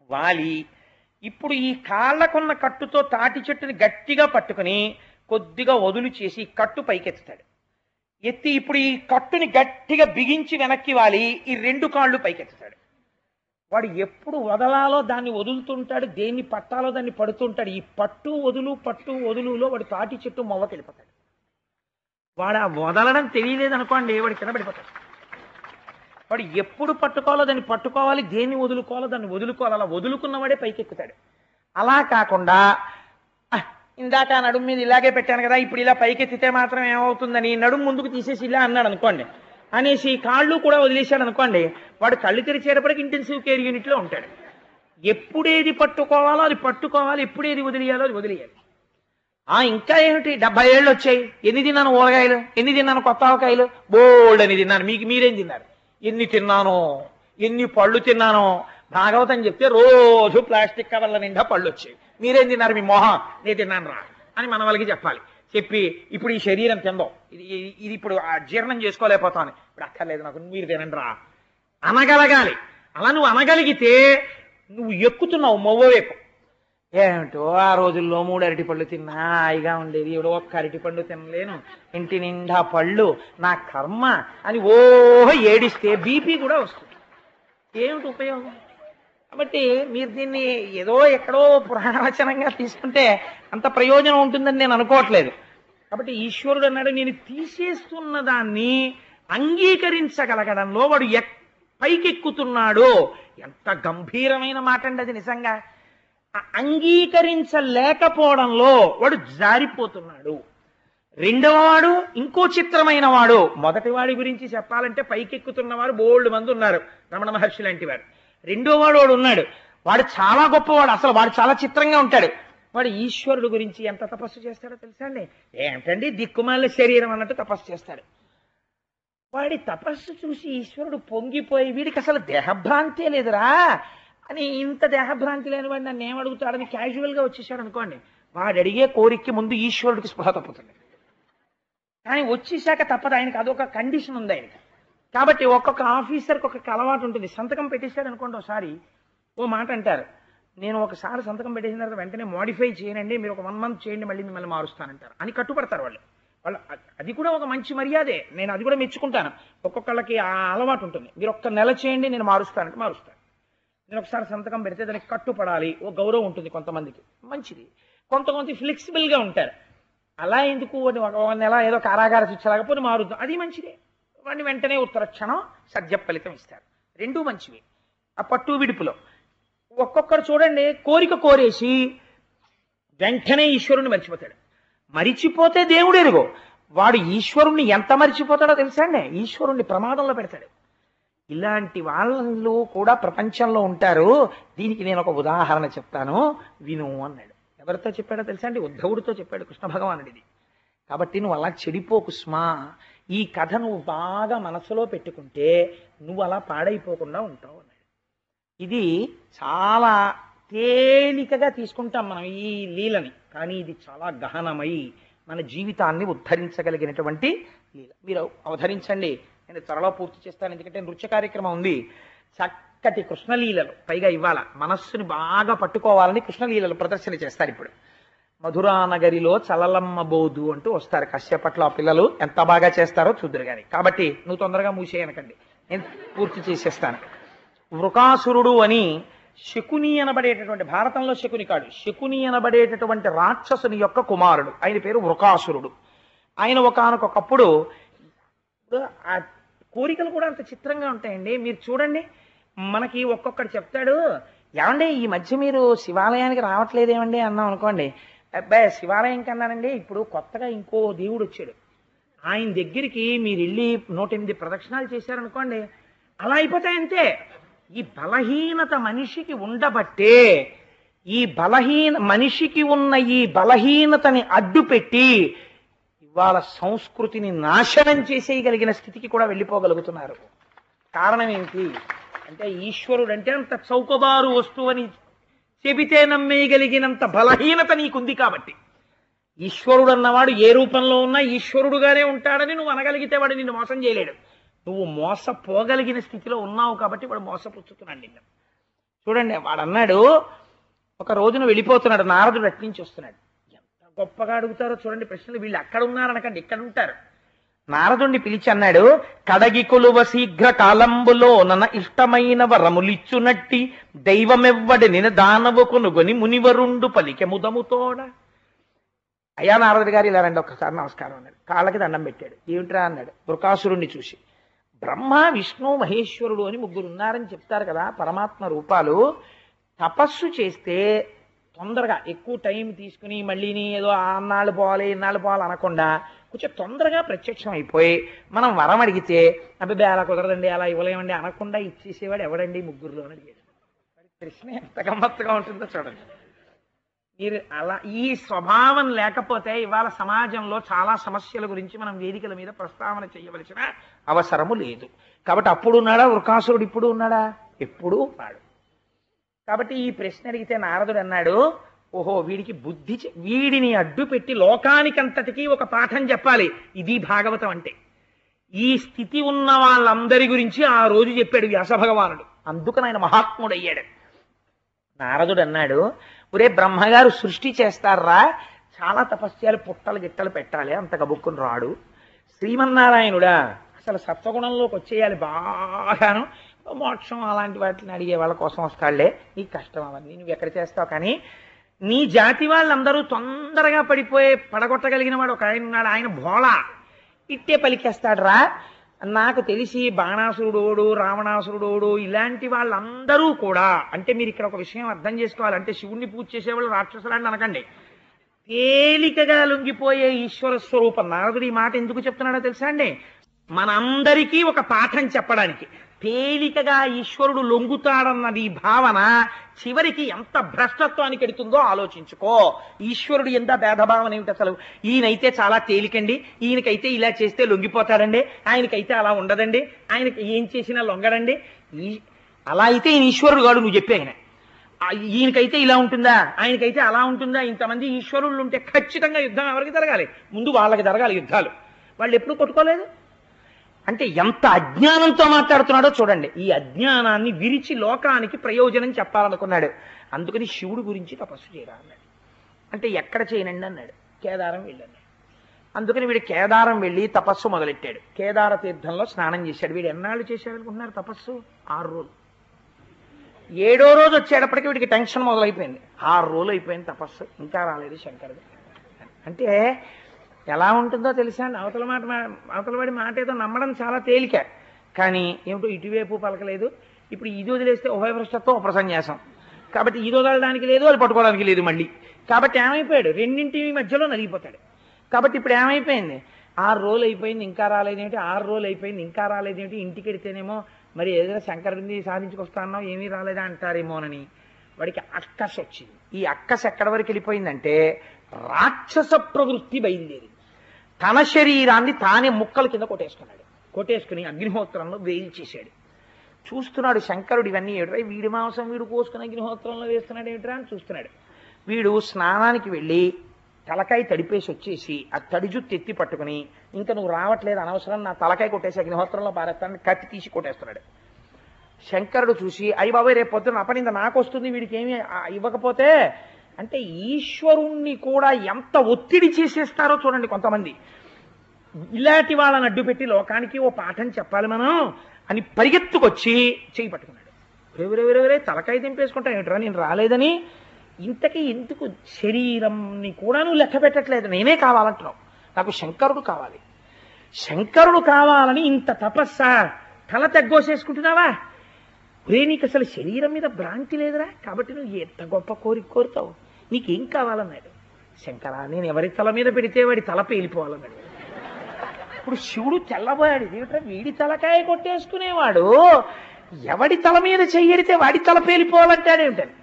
వాలి ఇప్పుడు ఈ కాళ్ళకున్న కట్టుతో తాటి చెట్టుని గట్టిగా పట్టుకుని కొద్దిగా వదులు చేసి ఈ కట్టు పైకెత్తుతాడు ఎత్తి ఇప్పుడు ఈ కట్టుని గట్టిగా బిగించి వెనక్కి వాలి ఈ రెండు కాళ్ళు పైకెత్తుతాడు వాడు ఎప్పుడు వదలాలో దాన్ని వదులుతుంటాడు దేన్ని పట్టాలో దాన్ని పడుతుంటాడు ఈ పట్టు వదులు పట్టు వదులులో వాడు తాటి చెట్టు మొవ్వకి వెళ్ళిపోతాడు వాడు ఆ వదలడం తెలియలేదు అనుకోండి వాడు కింద పడిపోతాడు వాడు ఎప్పుడు పట్టుకోవాలో దాన్ని పట్టుకోవాలి దేన్ని వదులుకోవాలో దాన్ని వదులుకోవాలి అలా వదులుకున్నవాడే పైకెక్కుతాడు అలా కాకుండా "ఆహ్, ఇందాక ఆ నడుము మీద ఇలాగే పెట్టాను కదా ఇప్పుడు ఇలా పైకెత్తితే మాత్రం ఏమవుతుందని నడుము ముందుకు తీసేసి ఇలా అన్నాడు అనుకోండి అనేసి కాళ్ళు కూడా వదిలేశాడు అనుకోండి వాడు కళ్ళు తెరిచేటప్పటికి ఇంటెన్సివ్ కేర్ యూనిట్లో ఉంటాడు ఎప్పుడేది పట్టుకోవాలో అది పట్టుకోవాలి ఎప్పుడేది వదిలేయాలో అది వదిలేయాలి ఆ ఇంకా ఏమిటి డెబ్బై ఏళ్ళు వచ్చాయి ఎన్ని తిన్నాను ఊరగాయలు ఎన్ని తిన్నాను కొత్త ఆవకాయలు బోల్డ్ అని తిన్నాను మీకు మీరేం తిన్నారు ఎన్ని తిన్నానో ఎన్ని పళ్ళు తిన్నానో భాగవతం చెప్తే రోజు ప్లాస్టిక్ కవర్ల నిండా పళ్ళు వచ్చాయి మీరేం తిన్నారు మీ మొహం నేను తిన్నాను రా అని మన వాళ్ళకి చెప్పాలి చెప్పి ఇప్పుడు ఈ శరీరం తిందాం ఇది ఇది- ఇది ఇప్పుడు ఆ జీర్ణం చేసుకోలేకపోతాను ఇప్పుడు అక్కర్లేదు నాకు మీరు తినండి రా అనగలగాలి అలా నువ్వు అనగలిగితే నువ్వు ఎక్కుతున్నావు మొవ్వ వైపు ఏమిటో ఆ రోజుల్లో మూడు అరటి పళ్ళు తిన్నా హాయిగా ఉండేది ఇప్పుడు ఒక్క అరటి పండు తినలేను ఇంటి నిండా పళ్ళు నా కర్మ అని ఓహో ఏడిస్తే బీపీ కూడా వస్తుంది ఏమిటి ఉపయోగం కాబట్టి మీరు దీన్ని ఏదో ఎక్కడో పురాణవచనంగా తీసుకుంటే అంత ప్రయోజనం ఉంటుందని నేను అనుకోవట్లేదు కాబట్టి ఈశ్వరుడు అన్నాడు నేను తీసేస్తున్న దాన్ని అంగీకరించగలగడంలో వాడు ఎక్ పైకెక్కుతున్నాడు ఎంత గంభీరమైన మాట అండి అది నిజంగా ఆ అంగీకరించలేకపోవడంలో వాడు జారిపోతున్నాడు రెండవ వాడు ఇంకో చిత్రమైన వాడు మొదటి వాడి గురించి చెప్పాలంటే పైకెక్కుతున్నవారు బోల్డ్ మంది ఉన్నారు రమణ మహర్షి లాంటి వాడు రెండో వాడు వాడు ఉన్నాడు వాడు చాలా గొప్పవాడు అసలు వాడు చాలా చిత్రంగా ఉంటాడు వాడు ఈశ్వరుడు గురించి ఎంత తపస్సు చేస్తాడో తెలుసా అండి ఏమిటండి దిక్కుమాల శరీరం అన్నట్టు తపస్సు చేస్తాడు వాడి తపస్సు చూసి ఈశ్వరుడు పొంగిపోయి వీడికి అసలు దేహభ్రాంతే లేదురా అని ఇంత దేహభ్రాంతి లేని వాడు నన్ను ఏమడుగుతాడని క్యాజువల్గా వచ్చేసాడు అనుకోండి వాడు అడిగే కోరికకి ముందు ఈశ్వరుడికి స్పృహ తప్పుతుంది కానీ వచ్చేసాక తప్పదు ఆయనకి అదొక కండిషన్ ఉంది ఆయనకి కాబట్టి ఒక్కొక్క ఆఫీసర్కి ఒక్కొక్క అలవాటు ఉంటుంది సంతకం పెట్టేశాడు అనుకోండి ఒకసారి ఓ మాట అంటారు నేను ఒకసారి సంతకం పెట్టేసిన తర్వాత వెంటనే మోడిఫై చేయనండి మీరు ఒక వన్ మంత్ చేయండి మళ్ళీ మిమ్మల్ని మారుస్తానంటారు అని కట్టుపడతారు వాళ్ళు వాళ్ళు అ- అది కూడా ఒక మంచి మర్యాదే నేను అది కూడా మెచ్చుకుంటాను ఒక్కొక్కళ్ళకి ఆ అలవాటు ఉంటుంది మీరు ఒక్క నెల చేయండి నేను మారుస్తానంటే మారుస్తాను నేను ఒకసారి సంతకం పెడితే దానికి కట్టుపడాలి ఓ గౌరవం ఉంటుంది కొంతమందికి మంచిది కొంతమంది ఫ్లెక్సిబుల్గా ఉంటారు అలా ఎందుకు అని ఒక ఒక నెల ఏదో కారాగార శిక్షలాగపోతే మారుద్దాం అది మంచిదే వాడిని వెంటనే ఉత్తర క్షణం సద్య ఫలితం ఇస్తారు రెండూ మంచివి ఆ పట్టు విడుపులో ఒక్కొక్కరు చూడండి కోరిక కోరేసి వెంటనే ఈశ్వరుని మర్చిపోతాడు మరిచిపోతే దేవుడు ఎరుగో వాడు ఈశ్వరుణ్ణి ఎంత మరిచిపోతాడో తెలుసా అండి ఈశ్వరుణ్ణి ప్రమాదంలో పెడతాడు ఇలాంటి వాళ్ళు కూడా ప్రపంచంలో ఉంటారు దీనికి నేను ఒక ఉదాహరణ చెప్తాను విను అన్నాడు ఎవరితో చెప్పాడో తెలుసా అండి ఉద్ధవుడితో చెప్పాడు కృష్ణ భగవానుడిది కాబట్టి నువ్వు అలా చెడిపోకు స్మా ఈ కథ నువ్వు బాగా మనసులో పెట్టుకుంటే నువ్వు అలా పాడైపోకుండా ఉంటావు అన్నాడు ఇది చాలా తేలికగా తీసుకుంటాం మనం ఈ లీలని కానీ ఇది చాలా గహనమై మన జీవితాన్ని ఉద్ధరించగలిగినటువంటి లీల మీరు అవధరించండి నేను త్వరలో పూర్తి చేస్తాను ఎందుకంటే నృత్య కార్యక్రమం ఉంది చక్కటి కృష్ణలీలలు పైగా ఇవాళ మనస్సుని బాగా పట్టుకోవాలని కృష్ణలీలలు ప్రదర్శన చేస్తారు ఇప్పుడు మధురానగరిలో చలలమ్మ బోధు అంటూ వస్తారు కశ్యపట్లో ఆ పిల్లలు ఎంత బాగా చేస్తారో చూద్దరు కానీ కాబట్టి నువ్వు తొందరగా మూసేయనకండి నేను పూర్తి చేసేస్తాను వృకాసురుడు అని శకుని అనబడేటటువంటి భారతంలో శకుని కాడు శకుని అనబడేటటువంటి రాక్షసుని యొక్క కుమారుడు ఆయన పేరు వృకాసురుడు ఆయన ఒకనకొకప్పుడు ఆ కోరికలు కూడా అంత చిత్రంగా ఉంటాయండి మీరు చూడండి మనకి ఒక్కొక్కడు చెప్తాడు ఏమండి ఈ మధ్య మీరు శివాలయానికి రావట్లేదేమండి అన్నాం అనుకోండి అబ్బాయి శివాలయం కన్నానండి ఇప్పుడు కొత్తగా ఇంకో దేవుడు వచ్చాడు ఆయన దగ్గరికి మీరు వెళ్ళి నూట ఎనిమిది ప్రదక్షిణాలు చేశారనుకోండి అలా అయిపోతాయి అంతే ఈ బలహీనత మనిషికి ఉండబట్టే ఈ బలహీన మనిషికి ఉన్న ఈ బలహీనతని అడ్డుపెట్టి ఇవాళ సంస్కృతిని నాశనం చేసేయగలిగిన స్థితికి కూడా వెళ్ళిపోగలుగుతున్నారు కారణం ఏంటి అంటే ఈశ్వరుడు అంటే అంత చౌకబారు వస్తువని చెబితే నమ్మేయగలిగినంత బలహీనత నీకుంది కాబట్టి ఈశ్వరుడు అన్నవాడు ఏ రూపంలో ఉన్నా ఈశ్వరుడుగానే ఉంటాడని నువ్వు అనగలిగితే వాడు నిన్ను మోసం చేయలేడు నువ్వు మోసపోగలిగిన స్థితిలో ఉన్నావు కాబట్టి వాడు మోసపుచ్చుతున్నాడు నిన్ను చూడండి వాడు అన్నాడు ఒక రోజున వెళ్ళిపోతున్నాడు నారదుడు అట్నుంచి వస్తున్నాడు ఎంత గొప్పగా అడుగుతారో చూడండి ప్రశ్నలు వీళ్ళు అక్కడ ఉన్నారనకండి ఇక్కడ ఉంటారు నారదుణ్ణి పిలిచి అన్నాడు కడగి కొలువ శీఘ్ర కాలంబులో నన ఇష్టమైన వరములిచ్చునట్టి దైవమెవ్వడి నిన దానవు కొనుగొని మునివరుండు పలికె ముదముతోడ అయ్యా నారదుడు గారు ఇలా రండి ఒక్కసారి నమస్కారం అన్నాడు కాళ్ళకి దండం పెట్టాడు ఏమిట్రా అన్నాడు వృకాసురుణ్ణి చూసి బ్రహ్మ విష్ణు మహేశ్వరుడు అని ముగ్గురు ఉన్నారని చెప్తారు కదా పరమాత్మ రూపాలు తపస్సు చేస్తే తొందరగా ఎక్కువ టైం తీసుకుని మళ్ళీని ఏదో అన్నాళ్ళు పోవాలి ఇన్నాళ్ళు పోవాలి అనకుండా కొంచెం తొందరగా ప్రత్యక్షం అయిపోయి మనం వరం అడిగితే అబ్బాయి అలా కుదరదండి అలా ఇవ్వలేమండి అనకుండా ఇచ్చేసేవాడు ఎవడండి ముగ్గురులో అని అడిగాడు మరి ప్రశ్న ఎంత గమ్మత్తుగా ఉంటుందో చూడండి మీరు అలా ఈ స్వభావం లేకపోతే ఇవాళ సమాజంలో చాలా సమస్యల గురించి మనం వేదికల మీద ప్రస్తావన చేయవలసిన అవసరము లేదు కాబట్టి అప్పుడు ఉన్నాడా వృకాసురుడు ఇప్పుడు ఉన్నాడా ఎప్పుడూ ఉన్నాడు కాబట్టి ఈ ప్రశ్న అడిగితే నారదుడు అన్నాడు ఓహో వీడికి బుద్ధి చె- వీడిని అడ్డు పెట్టి లోకానికంతటికీ ఒక పాఠం చెప్పాలి ఇది భాగవతం అంటే ఈ స్థితి ఉన్న వాళ్ళందరి గురించి ఆ రోజు చెప్పాడు వ్యాస భగవానుడు అందుకని ఆయన మహాత్ముడయ్యాడు నారదుడు అన్నాడు ఒరే బ్రహ్మగారు సృష్టి చేస్తారా చాలా తపస్యాలు పుట్టలు గిట్టలు పెట్టాలి అంత గబుక్కుని రాడు శ్రీమన్నారాయణుడా అసలు సత్వగుణంలోకి వచ్చేయాలి బాగాను మోక్షం అలాంటి వాటిని అడిగే వాళ్ళ కోసం వస్తాడులే నీకు కష్టం అవన్నీ నువ్వు ఎక్కడ చేస్తావు కానీ నీ జాతి వాళ్ళందరూ తొందరగా పడిపోయే పడగొట్టగలిగిన వాడు ఒక ఆయన ఉన్నాడు ఆయన భోళా ఇట్టే పలికేస్తాడురా నాకు తెలిసి బాణాసురుడోడు రావణాసురుడోడు ఇలాంటి వాళ్ళందరూ కూడా అంటే మీరు ఇక్కడ ఒక విషయం అర్థం చేసుకోవాలి అంటే శివుణ్ణి పూజ చేసేవాళ్ళు రాక్షసులని అనకండి తేలికగా లొంగిపోయే ఈశ్వర స్వరూపం నారదుడు ఈ మాట ఎందుకు చెప్తున్నాడో తెలుసా అండి మనందరికీ ఒక పాఠం చెప్పడానికి తేలికగా ఈశ్వరుడు లొంగుతాడన్నది ఈ భావన చివరికి ఎంత భ్రష్టత్వానికి ఎడుతుందో ఆలోచించుకో ఈశ్వరుడు ఎంత భేదభావన ఏమిటి అసలు ఈయనైతే చాలా తేలికండి ఈయనకైతే ఇలా చేస్తే లొంగిపోతాడండి ఆయనకైతే అలా ఉండదండి ఆయనకి ఏం చేసినా లొంగడండి ఈ అలా అయితే ఈయన ఈశ్వరుడు కాడు నువ్వు చెప్పే ఆయన ఆ ఈయనకైతే ఇలా ఉంటుందా ఆయనకైతే అలా ఉంటుందా ఇంతమంది ఈశ్వరులు ఉంటే ఖచ్చితంగా యుద్ధం ఎవరికి జరగాలి ముందు వాళ్ళకి జరగాలి యుద్ధాలు వాళ్ళు ఎప్పుడు కొట్టుకోలేదు అంటే ఎంత అజ్ఞానంతో మాట్లాడుతున్నాడో చూడండి ఈ అజ్ఞానాన్ని విరిచి లోకానికి ప్రయోజనం చెప్పాలనుకున్నాడు అందుకని శివుడు గురించి తపస్సు చేయరా అన్నాడు అంటే ఎక్కడ చేయనండి అన్నాడు కేదారం వెళ్ళాడు అందుకని వీడు కేదారం వెళ్ళి తపస్సు మొదలెట్టాడు కేదార తీర్థంలో స్నానం చేశాడు వీడు ఎన్నాళ్ళు చేశాడు అనుకుంటున్నారు తపస్సు ఆరు రోజులు ఏడో రోజు వచ్చేటప్పటికి వీడికి టెన్షన్ మొదలైపోయింది ఆరు రోజులు అయిపోయింది తపస్సు ఇంకా రాలేదు శంకరుడు అంటే ఎలా ఉంటుందో తెలుసా అండి అవతల మాట మా- అవతల వాడి మాట ఏదో నమ్మడం చాలా తేలిక కానీ ఏమిటో ఇటువైపు పలకలేదు ఇప్పుడు ఇది వదిలేస్తే ఉభయభ్రష్టత్వం ఉపసన్యాసం కాబట్టి ఇది వదలడానికి లేదు అది పట్టుకోవడానికి లేదు మళ్ళీ కాబట్టి ఏమైపోయాడు రెండింటి మధ్యలో నలిగిపోతాడు కాబట్టి ఇప్పుడు ఏమైపోయింది ఆరు రోజులు అయిపోయింది ఇంకా రాలేదేమిటి ఆరు రోజులు అయిపోయింది ఇంకా రాలేదేమిటి ఇంటికి వెడితేనేమో మరి ఏదైనా శంకరుడిని సాధించుకొస్తానో ఏమీ రాలేదా అంటారేమోనని వాడికి అక్కస్ వచ్చింది ఈ అక్కస్ ఎక్కడి వరకు వెళ్ళిపోయిందంటే రాక్షస ప్రవృత్తి బయలుదేరింది తన శరీరాన్ని తానే ముక్కల కింద కొట్టేసుకున్నాడు కొట్టేసుకుని అగ్నిహోత్రంలో వేయించేశాడు చూస్తున్నాడు శంకరుడు ఇవన్నీ ఏమిట్రా వీడి మాంసం వీడు కోసుకుని అగ్నిహోత్రంలో వేస్తున్నాడు ఏమిట్రా అని చూస్తున్నాడు వీడు స్నానానికి వెళ్ళి తలకాయ తడిపేసి వచ్చేసి ఆ తడి జుత్తు ఎత్తి పట్టుకుని ఇంకా నువ్వు రావట్లేదు అనవసరం నా తలకాయ కొట్టేసి అగ్నిహోత్రంలో పారేస్తానని కత్తి తీసి కొట్టేస్తున్నాడు శంకరుడు చూసి అయ్యి బాబాయ్ రేపు పొద్దున అపనింద నాకు వస్తుంది వీడికి ఏమి ఆ, ఇవ్వకపోతే అంటే ఈశ్వరుణ్ణి కూడా ఎంత ఒత్తిడి చేసేస్తారో చూడండి కొంతమంది ఇలాంటి వాళ్ళని అడ్డు పెట్టి లోకానికి ఓ పాఠం చెప్పాలి మనం అని పరిగెత్తుకొచ్చి చేయి పట్టుకున్నాడు ఎవరెవరెవరే తలకాయ దింపేసుకుంటాను ఏమిట్రా నేను రాలేదని ఇంతకీ ఎందుకు శరీరంని కూడా నువ్వు లెక్క పెట్టట్లేదు నేనే కావాలంటున్నావు నాకు శంకరుడు కావాలి శంకరుడు కావాలని ఇంత తపస్సా తల తగ్గోసేసుకుంటున్నావా ఒరే నీకు అసలు శరీరం మీద భ్రాంతి లేదురా కాబట్టి నువ్వు ఎంత గొప్ప కోరిక కోరుతావు నీకేం కావాలన్నాడు శంకరా నేను ఎవరి తల మీద పెడితే వాడి తల పేలిపోవాలన్నాడు ఇప్పుడు శివుడు తెల్లబోయాడు ఏమిట్రా వీడి తలకాయ కొట్టేసుకునేవాడు ఎవడి తల మీద చెయ్యడితే వాడి తల పేలిపోవాలంటాడేమిటని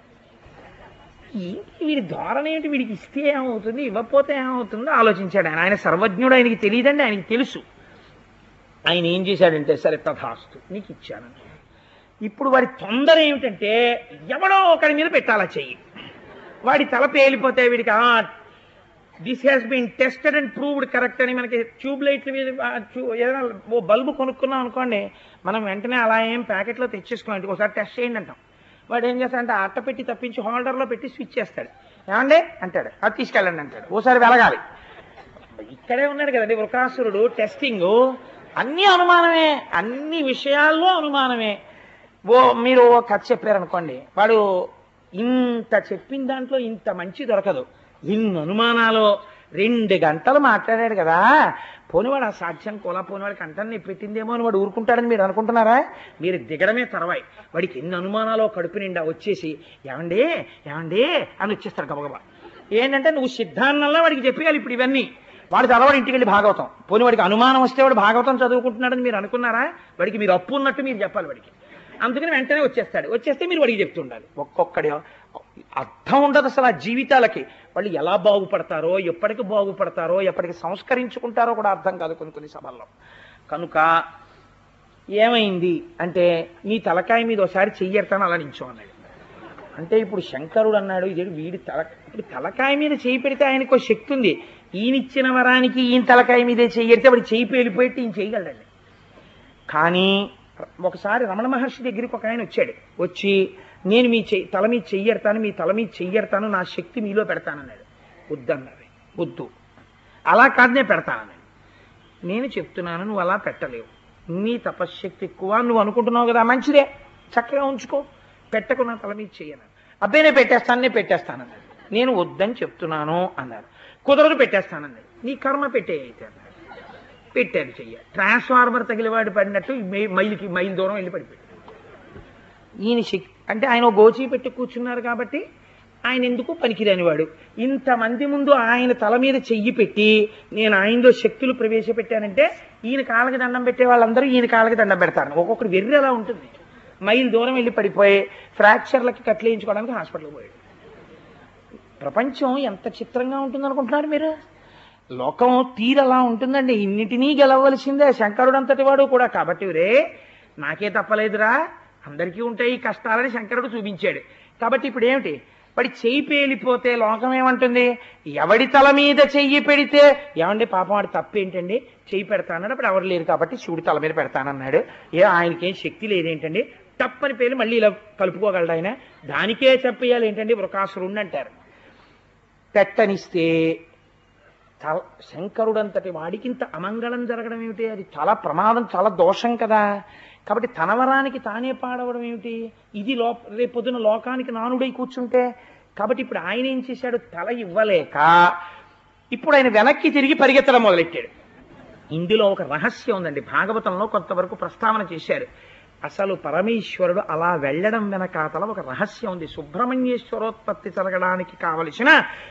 ఏంటి వీడి ధోరణి ఏంటి వీడికి ఇస్తే ఏమవుతుంది ఇవ్వకపోతే ఏమవుతుందో ఆలోచించాడు ఆయన ఆయన సర్వజ్ఞుడు ఆయనకి తెలియదండి ఆయనకి తెలుసు ఆయన ఏం చేశాడంటే సరే తథాస్తు నీకు ఇచ్చాను ఇప్పుడు వాడి తొందర ఏమిటంటే ఎవడో ఒకరి మీద పెట్టాలా చెయ్యి వాడి తల పేలిపోతే వీడికి this has been tested and proved correct అని మనకి ట్యూబ్ లైట్ల మీద ఆ, ట్యూ- ఏదైనా ఓ బల్బు కొనుక్కున్నాం అనుకోండి మనం వెంటనే అలా ఏం ప్యాకెట్లో తెచ్చేసుకోండి ఒకసారి టెస్ట్ చేయండి అంటాం వాడు ఏం చేస్తాడంటే ఆ అట్ట పెట్టి తప్పించి హోల్డర్లో పెట్టి స్విచ్ చేస్తాడు ఏమండి అంటాడు అది తీసుకెళ్ళండి అంటాడు ఓసారి వెలగాలి ఇక్కడే ఉన్నాడు కదండి వృకాసురుడు టెస్టింగ్ అన్ని అనుమానమే అన్ని విషయాల్లో అనుమానమే ఓ మీరు ఓ కథ చెప్పారనుకోండి వాడు ఇంత చెప్పిన దాంట్లో ఇంత మంచి దొరకదు ఇన్ని అనుమానాలు రెండు గంటలు మాట్లాడాడు కదా పోనివాడు ఆ సాధ్యం కోలా పోనివాడి కంఠాన్ని పెట్టిందేమో అని వాడు ఊరుకుంటాడని మీరు అనుకుంటున్నారా మీరు దిగడమే తర్వాయి వాడికి ఎన్ని అనుమానాలు కడుపు నిండా వచ్చేసి ఏమండి ఏమండి అని వచ్చేస్తాడు గబగబా ఏంటంటే నువ్వు సిద్ధాన్నంలో వాడికి చెప్పేయాలి ఇప్పుడు ఇవన్నీ వాడు చదవడు ఇంటికి వెళ్ళి భాగవతం పోనీ వాడికి అనుమానం వస్తే వాడు భాగవతం చదువుకుంటున్నాడని మీరు అనుకున్నారా వాడికి మీరు అప్పు ఉన్నట్టు మీరు చెప్పాలి వాడికి అందుకని వెంటనే వచ్చేస్తాడు వచ్చేస్తే మీరు వాడికి చెప్తుండాలి ఒక్కొక్కడి అర్థం ఉండదు అసలు ఆ జీవితాలకి వాళ్ళు ఎలా బాగుపడతారో ఎప్పటికి బాగుపడతారో ఎప్పటికి సంస్కరించుకుంటారో కూడా అర్థం కాదు కొన్ని కొన్ని సభల్లో కనుక ఏమైంది అంటే నీ తలకాయ మీద ఒకసారి చెయ్యెడతాను అలా నించో అన్నాడు అంటే ఇప్పుడు శంకరుడు అన్నాడు ఇది వీడి తల ఇప్పుడు తలకాయ మీద చేయి పెడితే ఆయనకు ఒక శక్తి ఉంది ఈయనిచ్చిన వరానికి ఈయన తలకాయ మీదే చెయ్యడితే వాడు చేయి పేలిపోయి ఈయన చేయగలడండి కానీ ఒకసారి రమణ మహర్షి దగ్గరికి ఒక ఆయన వచ్చాడు వచ్చి నేను మీ చెయ్యి తల మీద చెయ్యడతాను మీ తల మీద చెయ్యడతాను నా శక్తి మీలో పెడతానన్నాడు వద్దన్నాడు వద్దు అలా కాదు నేను పెడతానన్నాడు నేను చెప్తున్నాను నువ్వు అలా పెట్టలేవు నీ తపశ్శక్తి ఎక్కువ నువ్వు అనుకుంటున్నావు కదా మంచిదే చక్కగా ఉంచుకో పెట్టకు నా తల మీద చెయ్యను అబ్బాయి నేను పెట్టేస్తాను నేను పెట్టేస్తానన్నాడు నేను వద్దని చెప్తున్నాను అన్నాడు కుదరదు పెట్టేస్తానన్నాడు నీ కర్మ పెట్టే అయితే అన్నాడు పెట్టాడు చెయ్య ట్రాన్స్ఫార్మర్ తగిలివాడు పడినట్టు మై- మైలుకి మైలు దూరం వెళ్ళి పడిపోయాడు ఈయన శక్తి అంటే ఆయన ఓ గోచి పెట్టి కూర్చున్నారు కాబట్టి ఆయన ఎందుకు పనికిరాని వాడు ఇంతమంది ముందు ఆయన తల మీద చెయ్యి పెట్టి నేను ఆయనలో శక్తులు ప్రవేశపెట్టానంటే ఈయన కాళ్ళకి దండం పెట్టే వాళ్ళందరూ ఈయన కాళ్ళకి దండం పెడతారు ఒక్కొక్కటి వెర్రి అలా ఉంటుంది మైల్ దూరం వెళ్ళి పడిపోయి ఫ్రాక్చర్లకి కట్లేయించుకోవడానికి హాస్పిటల్కి పోయాడు ప్రపంచం ఎంత చిత్రంగా ఉంటుంది అనుకుంటున్నారు మీరు లోకం తీరలా ఉంటుందండి ఇన్నిటినీ గెలవలసిందే శంకరుడు అంతటి వాడు కూడా కాబట్టి రే నాకే తప్పలేదురా అందరికీ ఉంటాయి ఈ కష్టాలని శంకరుడు చూపించాడు కాబట్టి ఇప్పుడు ఏమిటి వాడి చెయ్యి పేలిపోతే లోకం ఏమంటుంది ఎవడి తల మీద చెయ్యి పెడితే ఏమండి పాపం వాడి తప్పు ఏంటండి చెయ్యి పెడతానన్నాడు అప్పుడు ఎవరు లేరు కాబట్టి శివుడి తల మీద పెడతానన్నాడు ఏ ఆయనకేం శక్తి లేదేంటండి తప్పని పేరు మళ్ళీ ఇలా కలుపుకోగలడు ఆయన దానికే చెప్పేయాలి ఏంటండి వృకాసురుణ్ణి అంటారు పెట్టనిస్తే తల శంకరుడంతటి వాడికి ఇంత అమంగళం జరగడం ఏమిటి అది చాలా ప్రమాదం చాలా దోషం కదా కాబట్టి తన వరానికి తానే పాడవడం ఏమిటి ఇది లో రేపొద్దున లోకానికి నానుడై కూర్చుంటే కాబట్టి ఇప్పుడు ఆయన ఏం చేశాడు తల ఇవ్వలేక ఇప్పుడు ఆయన వెనక్కి తిరిగి పరిగెత్తడం మొదలెట్టాడు ఇందులో ఒక రహస్యం ఉందండి భాగవతంలో కొంతవరకు ప్రస్తావన చేశారు అసలు పరమేశ్వరుడు అలా వెళ్ళడం వెనకాతల ఒక రహస్యం ఉంది సుబ్రహ్మణ్యేశ్వరోత్పత్తి జరగడానికి కావలసిన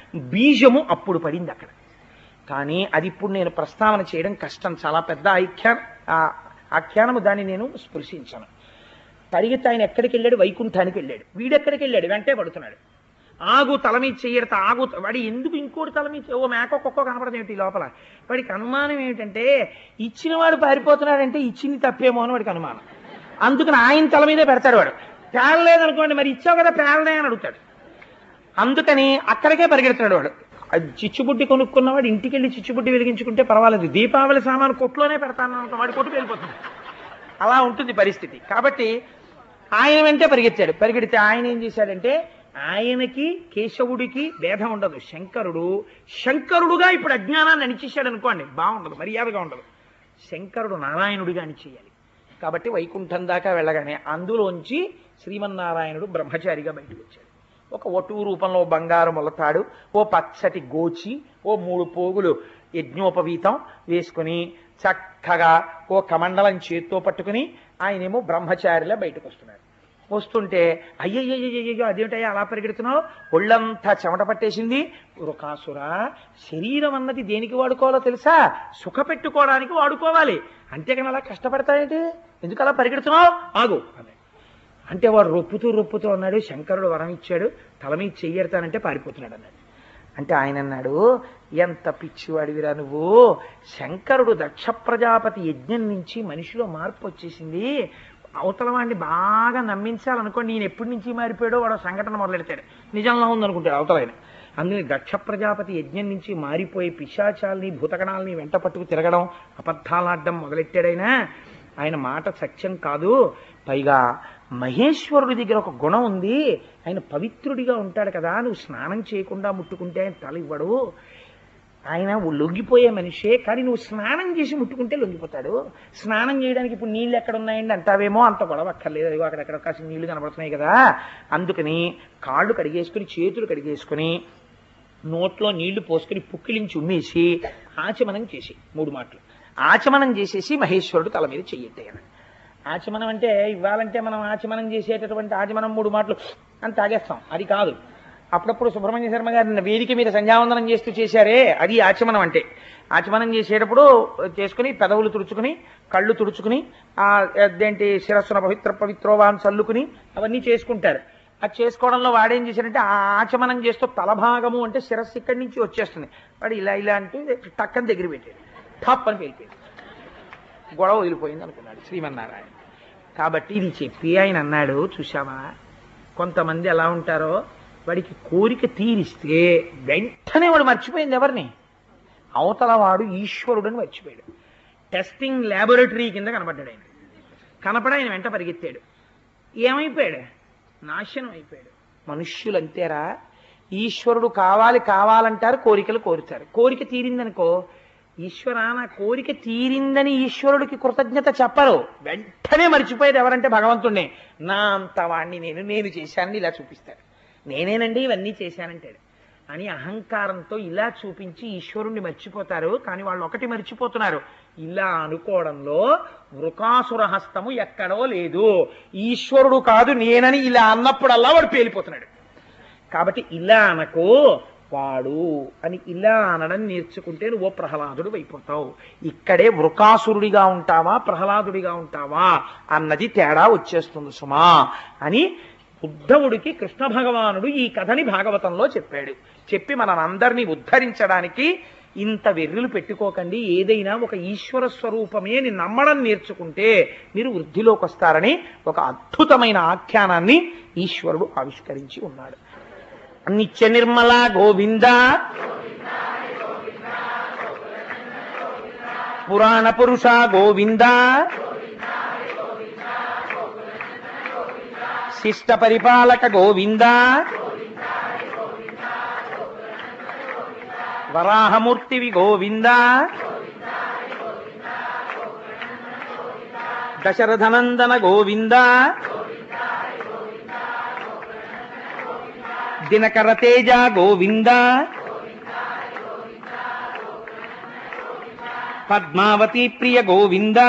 బీజము అప్పుడు పడింది అక్కడ కానీ అది ఇప్పుడు నేను ప్రస్తావన చేయడం కష్టం చాలా పెద్ద ఐఖ్యా ఆ- ఆఖ్యానము దాన్ని నేను స్పృశించను పరిగెత్తి ఆయన ఎక్కడికి వెళ్ళాడు వైకుంఠానికి వెళ్ళాడు వీడెక్కడికి వెళ్ళాడు వెంటే పడుతున్నాడు ఆగు తల మీద చెయ్యడత ఆగు వాడి ఎందుకు ఇంకోటి తల మీద ఓ మేక కుక్క కనపడదు ఏమిటి ఈ లోపల వాడికి అనుమానం ఏమిటంటే ఇచ్చిన వాడు పారిపోతున్నాడంటే ఇచ్చింది తప్పేమో అని వాడికి అనుమానం అందుకని ఆయన తల మీదే పెడతాడు వాడు పేలలేదనుకోండి మరి ఇచ్చావు కదా పేలనే అని అడుగుతాడు అందుకని అక్కడికే పరిగెడుతున్నాడు వాడు అది చిచ్చుబుడ్డి కొనుక్కున్నవాడు ఇంటికి వెళ్ళి చిచ్చుబుడ్డి వెలిగించుకుంటే పర్వాలేదు దీపావళి సామాను కొట్లోనే పెడతాను అనుకో వాడి కొట్టు వెళ్ళిపోతుంది అలా ఉంటుంది పరిస్థితి కాబట్టి ఆయన వెంటే పరిగెత్తాడు పరిగెడితే ఆయన ఏం చేశాడంటే ఆయనకి కేశవుడికి భేదం ఉండదు శంకరుడు శంకరుడుగా ఇప్పుడు అజ్ఞానాన్ని అణిచేశాడు అనుకోండి బాగుండదు మర్యాదగా ఉండదు శంకరుడు నారాయణుడిగా అణిచేయాలి కాబట్టి వైకుంఠం దాకా వెళ్ళగానే అందులోంచి శ్రీమన్నారాయణుడు బ్రహ్మచారిగా బయటకు వచ్చాడు ఒక ఒటువు రూపంలో బంగారు మొలతాడు ఓ పచ్చటి గోచి ఓ మూడు పోగులు యజ్ఞోపవీతం వేసుకుని చక్కగా ఓ కమండలం చేత్తో పట్టుకుని ఆయనేమో బ్రహ్మచారిలా బయటకు వస్తున్నాడు వస్తుంటే అయ్యయ్యయ్యో అదేమిటయ్యా అలా పరిగెడుతున్నావు ఒళ్ళంతా చెమట పట్టేసింది వృకాసురా శరీరం అన్నది దేనికి వాడుకోవాలో తెలుసా సుఖ పెట్టుకోవడానికి వాడుకోవాలి అంతేకాని అలా కష్టపడతాయేంటి ఎందుకు అలా పరిగెడుతున్నావు ఆగు అన్నాడు అంటే వాడు రొప్పుతూ రొప్పుతూ అన్నాడు శంకరుడు వరం ఇచ్చాడు తల మీద చెయ్యెడతానంటే పారిపోతున్నాడు అన్నాడు అంటే ఆయన అన్నాడు ఎంత పిచ్చివాడివిరా నువ్వు శంకరుడు దక్ష ప్రజాపతి యజ్ఞం నుంచి మనిషిలో మార్పు వచ్చేసింది అవతల వాడిని బాగా నమ్మించాలనుకోండి ఈయన ఎప్పటి నుంచి మారిపోయాడో వాడు సంఘటన మొదలెడతాడు నిజంగా ఉందనుకుంటాడు అవతల ఆయన అందుకని దక్ష ప్రజాపతి యజ్ఞం నుంచి మారిపోయి పిశాచాల్ని భూతగణాలని వెంట పట్టుకు తిరగడం అబద్ధాలాడడం మొదలెట్టాడైనా ఆయన మాట సత్యం కాదు పైగా మహేశ్వరుడి దగ్గర ఒక గుణం ఉంది ఆయన పవిత్రుడిగా ఉంటాడు కదా నువ్వు స్నానం చేయకుండా ముట్టుకుంటే ఆయన తల ఇవ్వడు ఆయన లొంగిపోయే మనిషే కానీ నువ్వు స్నానం చేసి ముట్టుకుంటే లొంగిపోతాడు స్నానం చేయడానికి ఇప్పుడు నీళ్ళు ఎక్కడ ఉన్నాయండి అంటావేమో అంత గొడవ అక్కర్లేదు అదిగో అక్కడెక్కడ కాసిన నీళ్లు కనబడుతున్నాయి కదా అందుకని కాళ్ళు కడిగేసుకుని చేతులు కడిగేసుకుని నోట్లో నీళ్లు పోసుకుని పుక్కిలించి ఉమ్మేసి ఆచమనం చేసి మూడు మాటలు ఆచమనం చేసేసి మహేశ్వరుడు తల మీద చెయ్యెట్టేయను ఆచమనం అంటే ఇవ్వాలంటే మనం ఆచమనం చేసేటటువంటి ఆచమనం మూడు మాటలు అని తాగేస్తాం అది కాదు అప్పుడప్పుడు సుబ్రహ్మణ్య శర్మ గారి వేదిక మీద సంధ్యావందనం చేస్తూ చేశారే అది ఆచమనం అంటే ఆచమనం చేసేటప్పుడు చేసుకుని పెదవులు తుడుచుకుని కళ్ళు తుడుచుకుని ఆ అదేంటి శిరస్సున పవిత్ర పవిత్రోవాన్ చల్లుకుని అవన్నీ చేసుకుంటారు అది చేసుకోవడంలో వాడేం చేశాడంటే ఆ ఆచమనం చేస్తూ తలభాగము అంటే శిరస్సు ఇక్కడి నుంచి వచ్చేస్తుంది వాడు ఇలా ఇలా అంటూ టక్కని దగ్గర పెట్టాడు ఠప్ అని పేలిపోయింది గొడవ వదిలిపోయింది అనుకున్నాడు శ్రీమన్నారాయణ కాబట్టి ఇది చెప్పి ఆయన అన్నాడు చూసావా కొంతమంది ఎలా ఉంటారో వాడికి కోరిక తీరిస్తే వెంటనే వాడు మర్చిపోయింది ఎవరిని అవతల వాడు ఈశ్వరుడని మర్చిపోయాడు టెస్టింగ్ ల్యాబొరేటరీ కింద కనపడ్డాడు ఆయన కనపడ ఆయన వెంట పరిగెత్తాడు ఏమైపోయాడు నాశనం అయిపోయాడు మనుష్యులు అంతేరా ఈశ్వరుడు కావాలి కావాలంటారు కోరికలు కోరుతారు కోరిక తీరిందనుకో ఈశ్వర నా కోరిక తీరిందని ఈశ్వరుడికి కృతజ్ఞత చెప్పరు వెంటనే మర్చిపోయేది ఎవరంటే భగవంతుడినే నా అంత వాణ్ణి నేను నేను చేశానని ఇలా చూపిస్తాడు నేనేనండి ఇవన్నీ చేశానంటాడు అని అహంకారంతో ఇలా చూపించి ఈశ్వరుణ్ణి మర్చిపోతారు కానీ వాళ్ళు ఒకటి మర్చిపోతున్నారు ఇలా అనుకోవడంలో వృకాసుర హస్తము ఎక్కడో లేదు ఈశ్వరుడు కాదు నేనని ఇలా అన్నప్పుడల్లా వాడు పేలిపోతున్నాడు కాబట్టి ఇలా అనకు వాడు అని ఇలా అనడం నేర్చుకుంటే నువ్వు ప్రహ్లాదుడు అయిపోతావు ఇక్కడే వృకాసురుడిగా ఉంటావా ప్రహ్లాదుడిగా ఉంటావా అన్నది తేడా వచ్చేస్తుంది సుమా అని ఉద్ధవుడికి కృష్ణ భగవానుడు ఈ కథని భాగవతంలో చెప్పాడు చెప్పి మనందరినీ ఉద్ధరించడానికి ఇంత వెర్రులు పెట్టుకోకండి ఏదైనా ఒక ఈశ్వర స్వరూపమే అని నమ్మడం నేర్చుకుంటే మీరు వృద్ధిలోకి వస్తారని ఒక అద్భుతమైన ఆఖ్యానాన్ని ఈశ్వరుడు ఆవిష్కరించి ఉన్నాడు నిత్య నిర్మల గోవింద పురాణ పురుష గోవింద శిష్ట పరిపాలక గోవింద వరాహమూర్తివి గోవింద దశరథనందన గోవింద దినకర తేజ గోవింద పద్మావతి ప్రియ గోవింద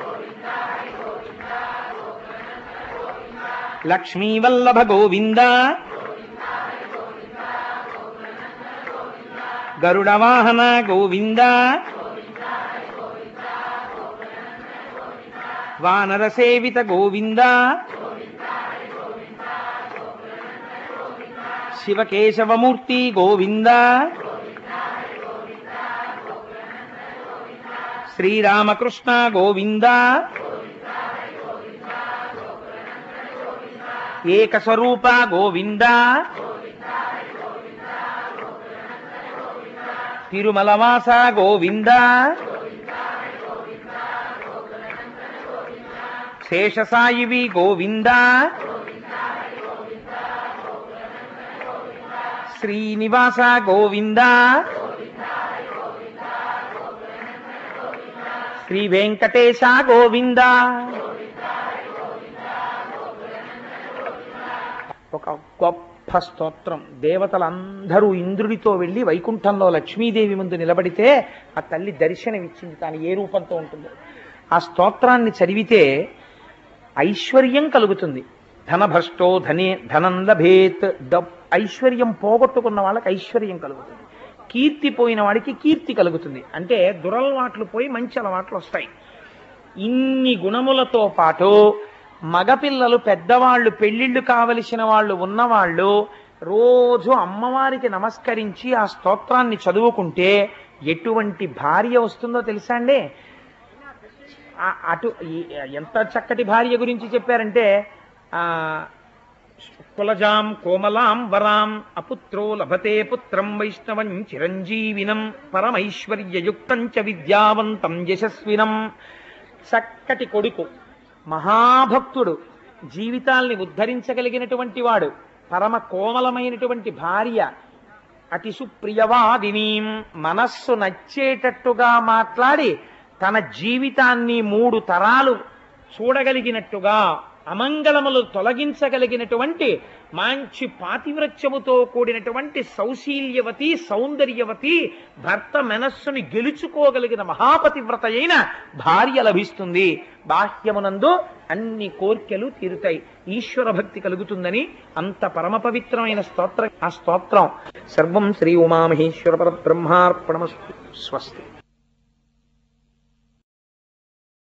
లక్ష్మీవల్లభ గోవింద గరుడవాహన గోవింద వానర సేవిత గోవింద శివకేశవమూర్తి గోవింద శ్రీరామకృష్ణ గోవింద ఏకస్వరూప గోవింద తిరుమలవాస గోవింద శేషసాయివి గోవింద శ్రీనివాస గోవింద శ్రీ వెంకటేశ గోవింద ఒక గొప్ప స్తోత్రం దేవతలందరూ ఇంద్రుడితో వెళ్ళి వైకుంఠంలో లక్ష్మీదేవి ముందు నిలబడితే ఆ తల్లి దర్శనమిచ్చింది తాను ఏ రూపంతో ఉంటుందో ఆ స్తోత్రాన్ని చదివితే ఐశ్వర్యం కలుగుతుంది ధనభ్రష్టో ధనే ధనం లభేత్ డబ్ ఐశ్వర్యం పోగొట్టుకున్న వాళ్ళకి ఐశ్వర్యం కలుగుతుంది కీర్తి పోయిన వాడికి కీర్తి కలుగుతుంది అంటే దురలవాట్లు పోయి మంచి అలవాట్లు వస్తాయి ఇన్ని గుణములతో పాటు మగపిల్లలు పెద్దవాళ్ళు పెళ్ళిళ్ళు కావలసిన వాళ్ళు ఉన్నవాళ్ళు రోజు అమ్మవారికి నమస్కరించి ఆ స్తోత్రాన్ని చదువుకుంటే ఎటువంటి భార్య వస్తుందో తెలుసా అండి ఆ- అటు ఈ- ఎంత చక్కటి భార్య గురించి చెప్పారంటే ఆ కులజాం కోమలాం వరాం అపుత్రో లభతే పుత్రం వైష్ణవం చిరంజీవినం పరమైశ్వర్యయుక్తం చ విద్యావంతం యశస్వినం చక్కటి కొడుకు మహాభక్తుడు జీవితాల్ని ఉద్ధరించగలిగినటువంటి వాడు పరమ కోమలమైనటువంటి భార్య అతి సుప్రియవాదినీం మనస్సు నచ్చేటట్టుగా మాట్లాడి తన జీవితాన్ని మూడు తరాలు చూడగలిగినట్టుగా అమంగళములు తొలగించగలిగినటువంటి మంచి పాతివ్రత్యముతో కూడినటువంటి సౌశీల్యవతి సౌందర్యవతి భర్త మనస్సుని గెలుచుకోగలిగిన మహాపతివ్రత అయిన భార్య లభిస్తుంది బాహ్యమునందు అన్ని కోర్కెలు తీరుతాయి ఈశ్వర భక్తి కలుగుతుందని అంత పరమ పవిత్రమైన స్తోత్రం ఆ స్తోత్రం సర్వం శ్రీ ఉమామహేశ్వర పరబ్రహ్మార్పణమస్తు స్వస్తి